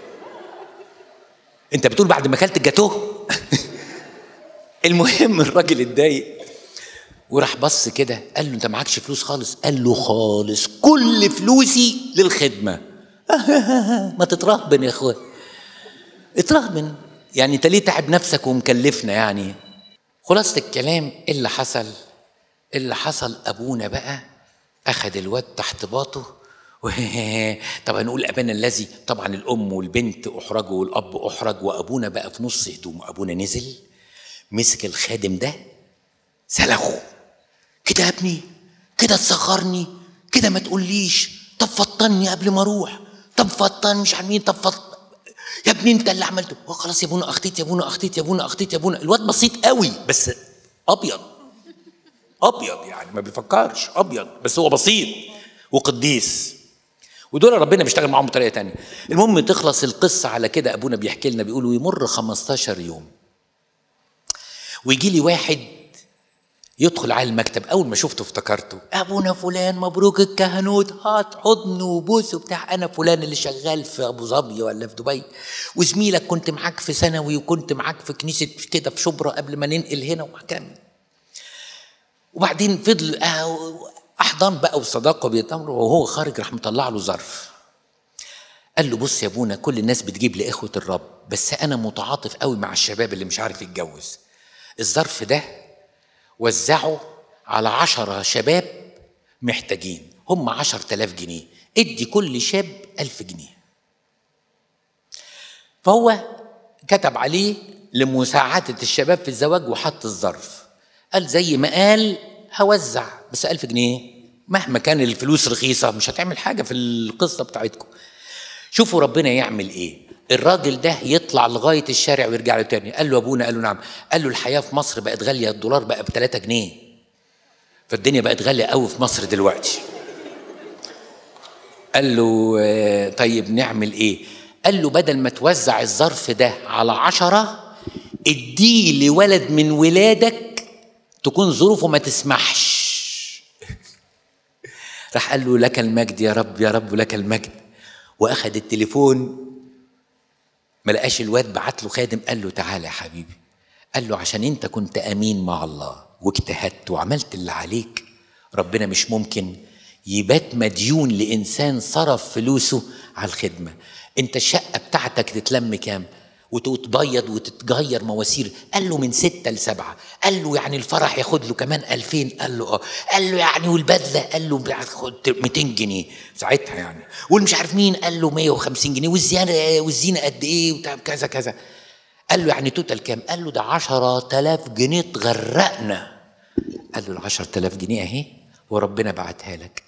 انت بتقول بعد ما اكلت الجاتوه المهم الراجل اتضايق وراح بص كده قال له انت معكش فلوس خالص قال له خالص كل فلوسي للخدمه ما تترهبن يا اخويا اترهبن يعني انت ليه تعب نفسك ومكلفنا يعني خلاصة الكلام ايه اللي حصل اللي حصل ابونا بقى اخذ الواد تحت باطه طب هنقول ابانا الذي طبعا الام والبنت احرجوا والاب احرج وابونا بقى في نص هدومه ابونا نزل مسك الخادم ده سلخه كده يا ابني كده تصغرني كده ما تقوليش طب فطني قبل ما اروح طب فطن مش عارف مين طب فط يا ابني انت اللي عملته هو خلاص يا ابونا اخطيت يا ابونا اخطيت يا ابونا اخطيت يا ابونا الواد بسيط قوي بس ابيض ابيض يعني ما بيفكرش ابيض بس هو بسيط وقديس ودول ربنا بيشتغل معاهم بطريقه تانية المهم تخلص القصه على كده ابونا بيحكي لنا بيقول ويمر 15 يوم ويجي لي واحد يدخل على المكتب اول ما شفته افتكرته ابونا فلان مبروك الكهنوت هات حضن وبوس وبتاع انا فلان اللي شغال في ابو ظبي ولا في دبي وزميلك كنت معاك في ثانوي وكنت معاك في كنيسه كده في شبرا قبل ما ننقل هنا وكمل وبعدين فضل احضان بقى وصداقه بيتمروا وهو خارج راح مطلع له ظرف قال له بص يا ابونا كل الناس بتجيب لي اخوه الرب بس انا متعاطف قوي مع الشباب اللي مش عارف يتجوز الظرف ده وزعه على عشرة شباب محتاجين هم عشر تلاف جنيه ادي كل شاب ألف جنيه فهو كتب عليه لمساعدة الشباب في الزواج وحط الظرف قال زي ما قال هوزع بس ألف جنيه مهما كان الفلوس رخيصة مش هتعمل حاجة في القصة بتاعتكم شوفوا ربنا يعمل ايه الراجل ده يطلع لغاية الشارع ويرجع له تاني قال له أبونا قال له نعم قال له الحياة في مصر بقت غالية الدولار بقى ب 3 جنيه فالدنيا بقت غالية قوي في مصر دلوقتي قال له طيب نعمل ايه قال له بدل ما توزع الظرف ده على عشرة اديه لولد من ولادك تكون ظروفه ما تسمحش راح قال له لك المجد يا رب يا رب لك المجد واخد التليفون ما لقاش الواد بعت له خادم قال له تعالى يا حبيبي قال له عشان انت كنت امين مع الله واجتهدت وعملت اللي عليك ربنا مش ممكن يبات مديون لانسان صرف فلوسه على الخدمه انت الشقه بتاعتك تتلم كام وتتبيض وتتغير مواسير قال له من ستة لسبعة قال له يعني الفرح ياخد له كمان ألفين قال له اه قال له يعني والبدلة قال له بياخد 200 جنيه ساعتها يعني والمش عارف مين قال له 150 جنيه والزينة والزينة قد ايه كذا كذا قال له يعني توتال كام قال له ده 10000 جنيه تغرقنا قال له ال 10000 جنيه اهي وربنا بعتها لك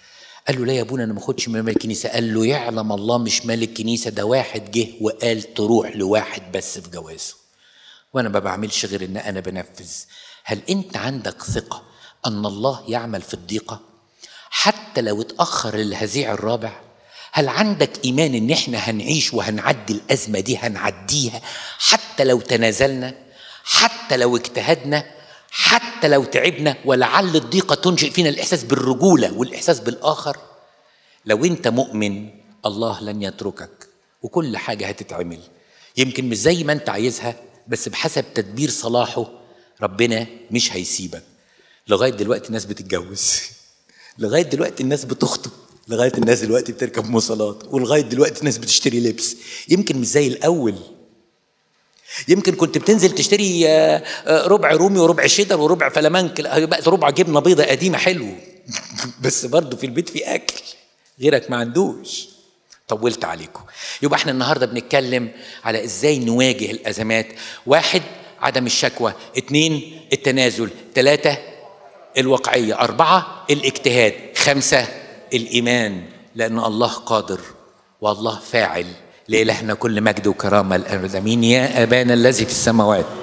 قال له لا يا ابونا انا ما اخدش من مال الكنيسه قال له يعلم الله مش مال الكنيسه ده واحد جه وقال تروح لواحد بس في جوازه وانا ما بعملش غير ان انا بنفذ هل انت عندك ثقه ان الله يعمل في الضيقه حتى لو اتاخر الهزيع الرابع هل عندك ايمان ان احنا هنعيش وهنعدي الازمه دي هنعديها حتى لو تنازلنا حتى لو اجتهدنا حتى لو تعبنا ولعل الضيقه تنشئ فينا الاحساس بالرجوله والاحساس بالاخر لو انت مؤمن الله لن يتركك وكل حاجه هتتعمل يمكن مش زي ما انت عايزها بس بحسب تدبير صلاحه ربنا مش هيسيبك لغايه دلوقتي الناس بتتجوز لغايه دلوقتي الناس بتخطب لغايه الناس دلوقتي بتركب مواصلات ولغايه دلوقتي الناس بتشتري لبس يمكن مش زي الاول يمكن كنت بتنزل تشتري ربع رومي وربع شيدر وربع فلامنك بقت ربع جبنه بيضه قديمه حلو بس برضه في البيت في اكل غيرك ما عندوش طولت عليكم يبقى احنا النهارده بنتكلم على ازاي نواجه الازمات واحد عدم الشكوى اتنين التنازل ثلاثة الواقعية أربعة الاجتهاد خمسة الإيمان لأن الله قادر والله فاعل لإلهنا كل مجد وكرامة الأبد أمين يا أبانا الذي في السماوات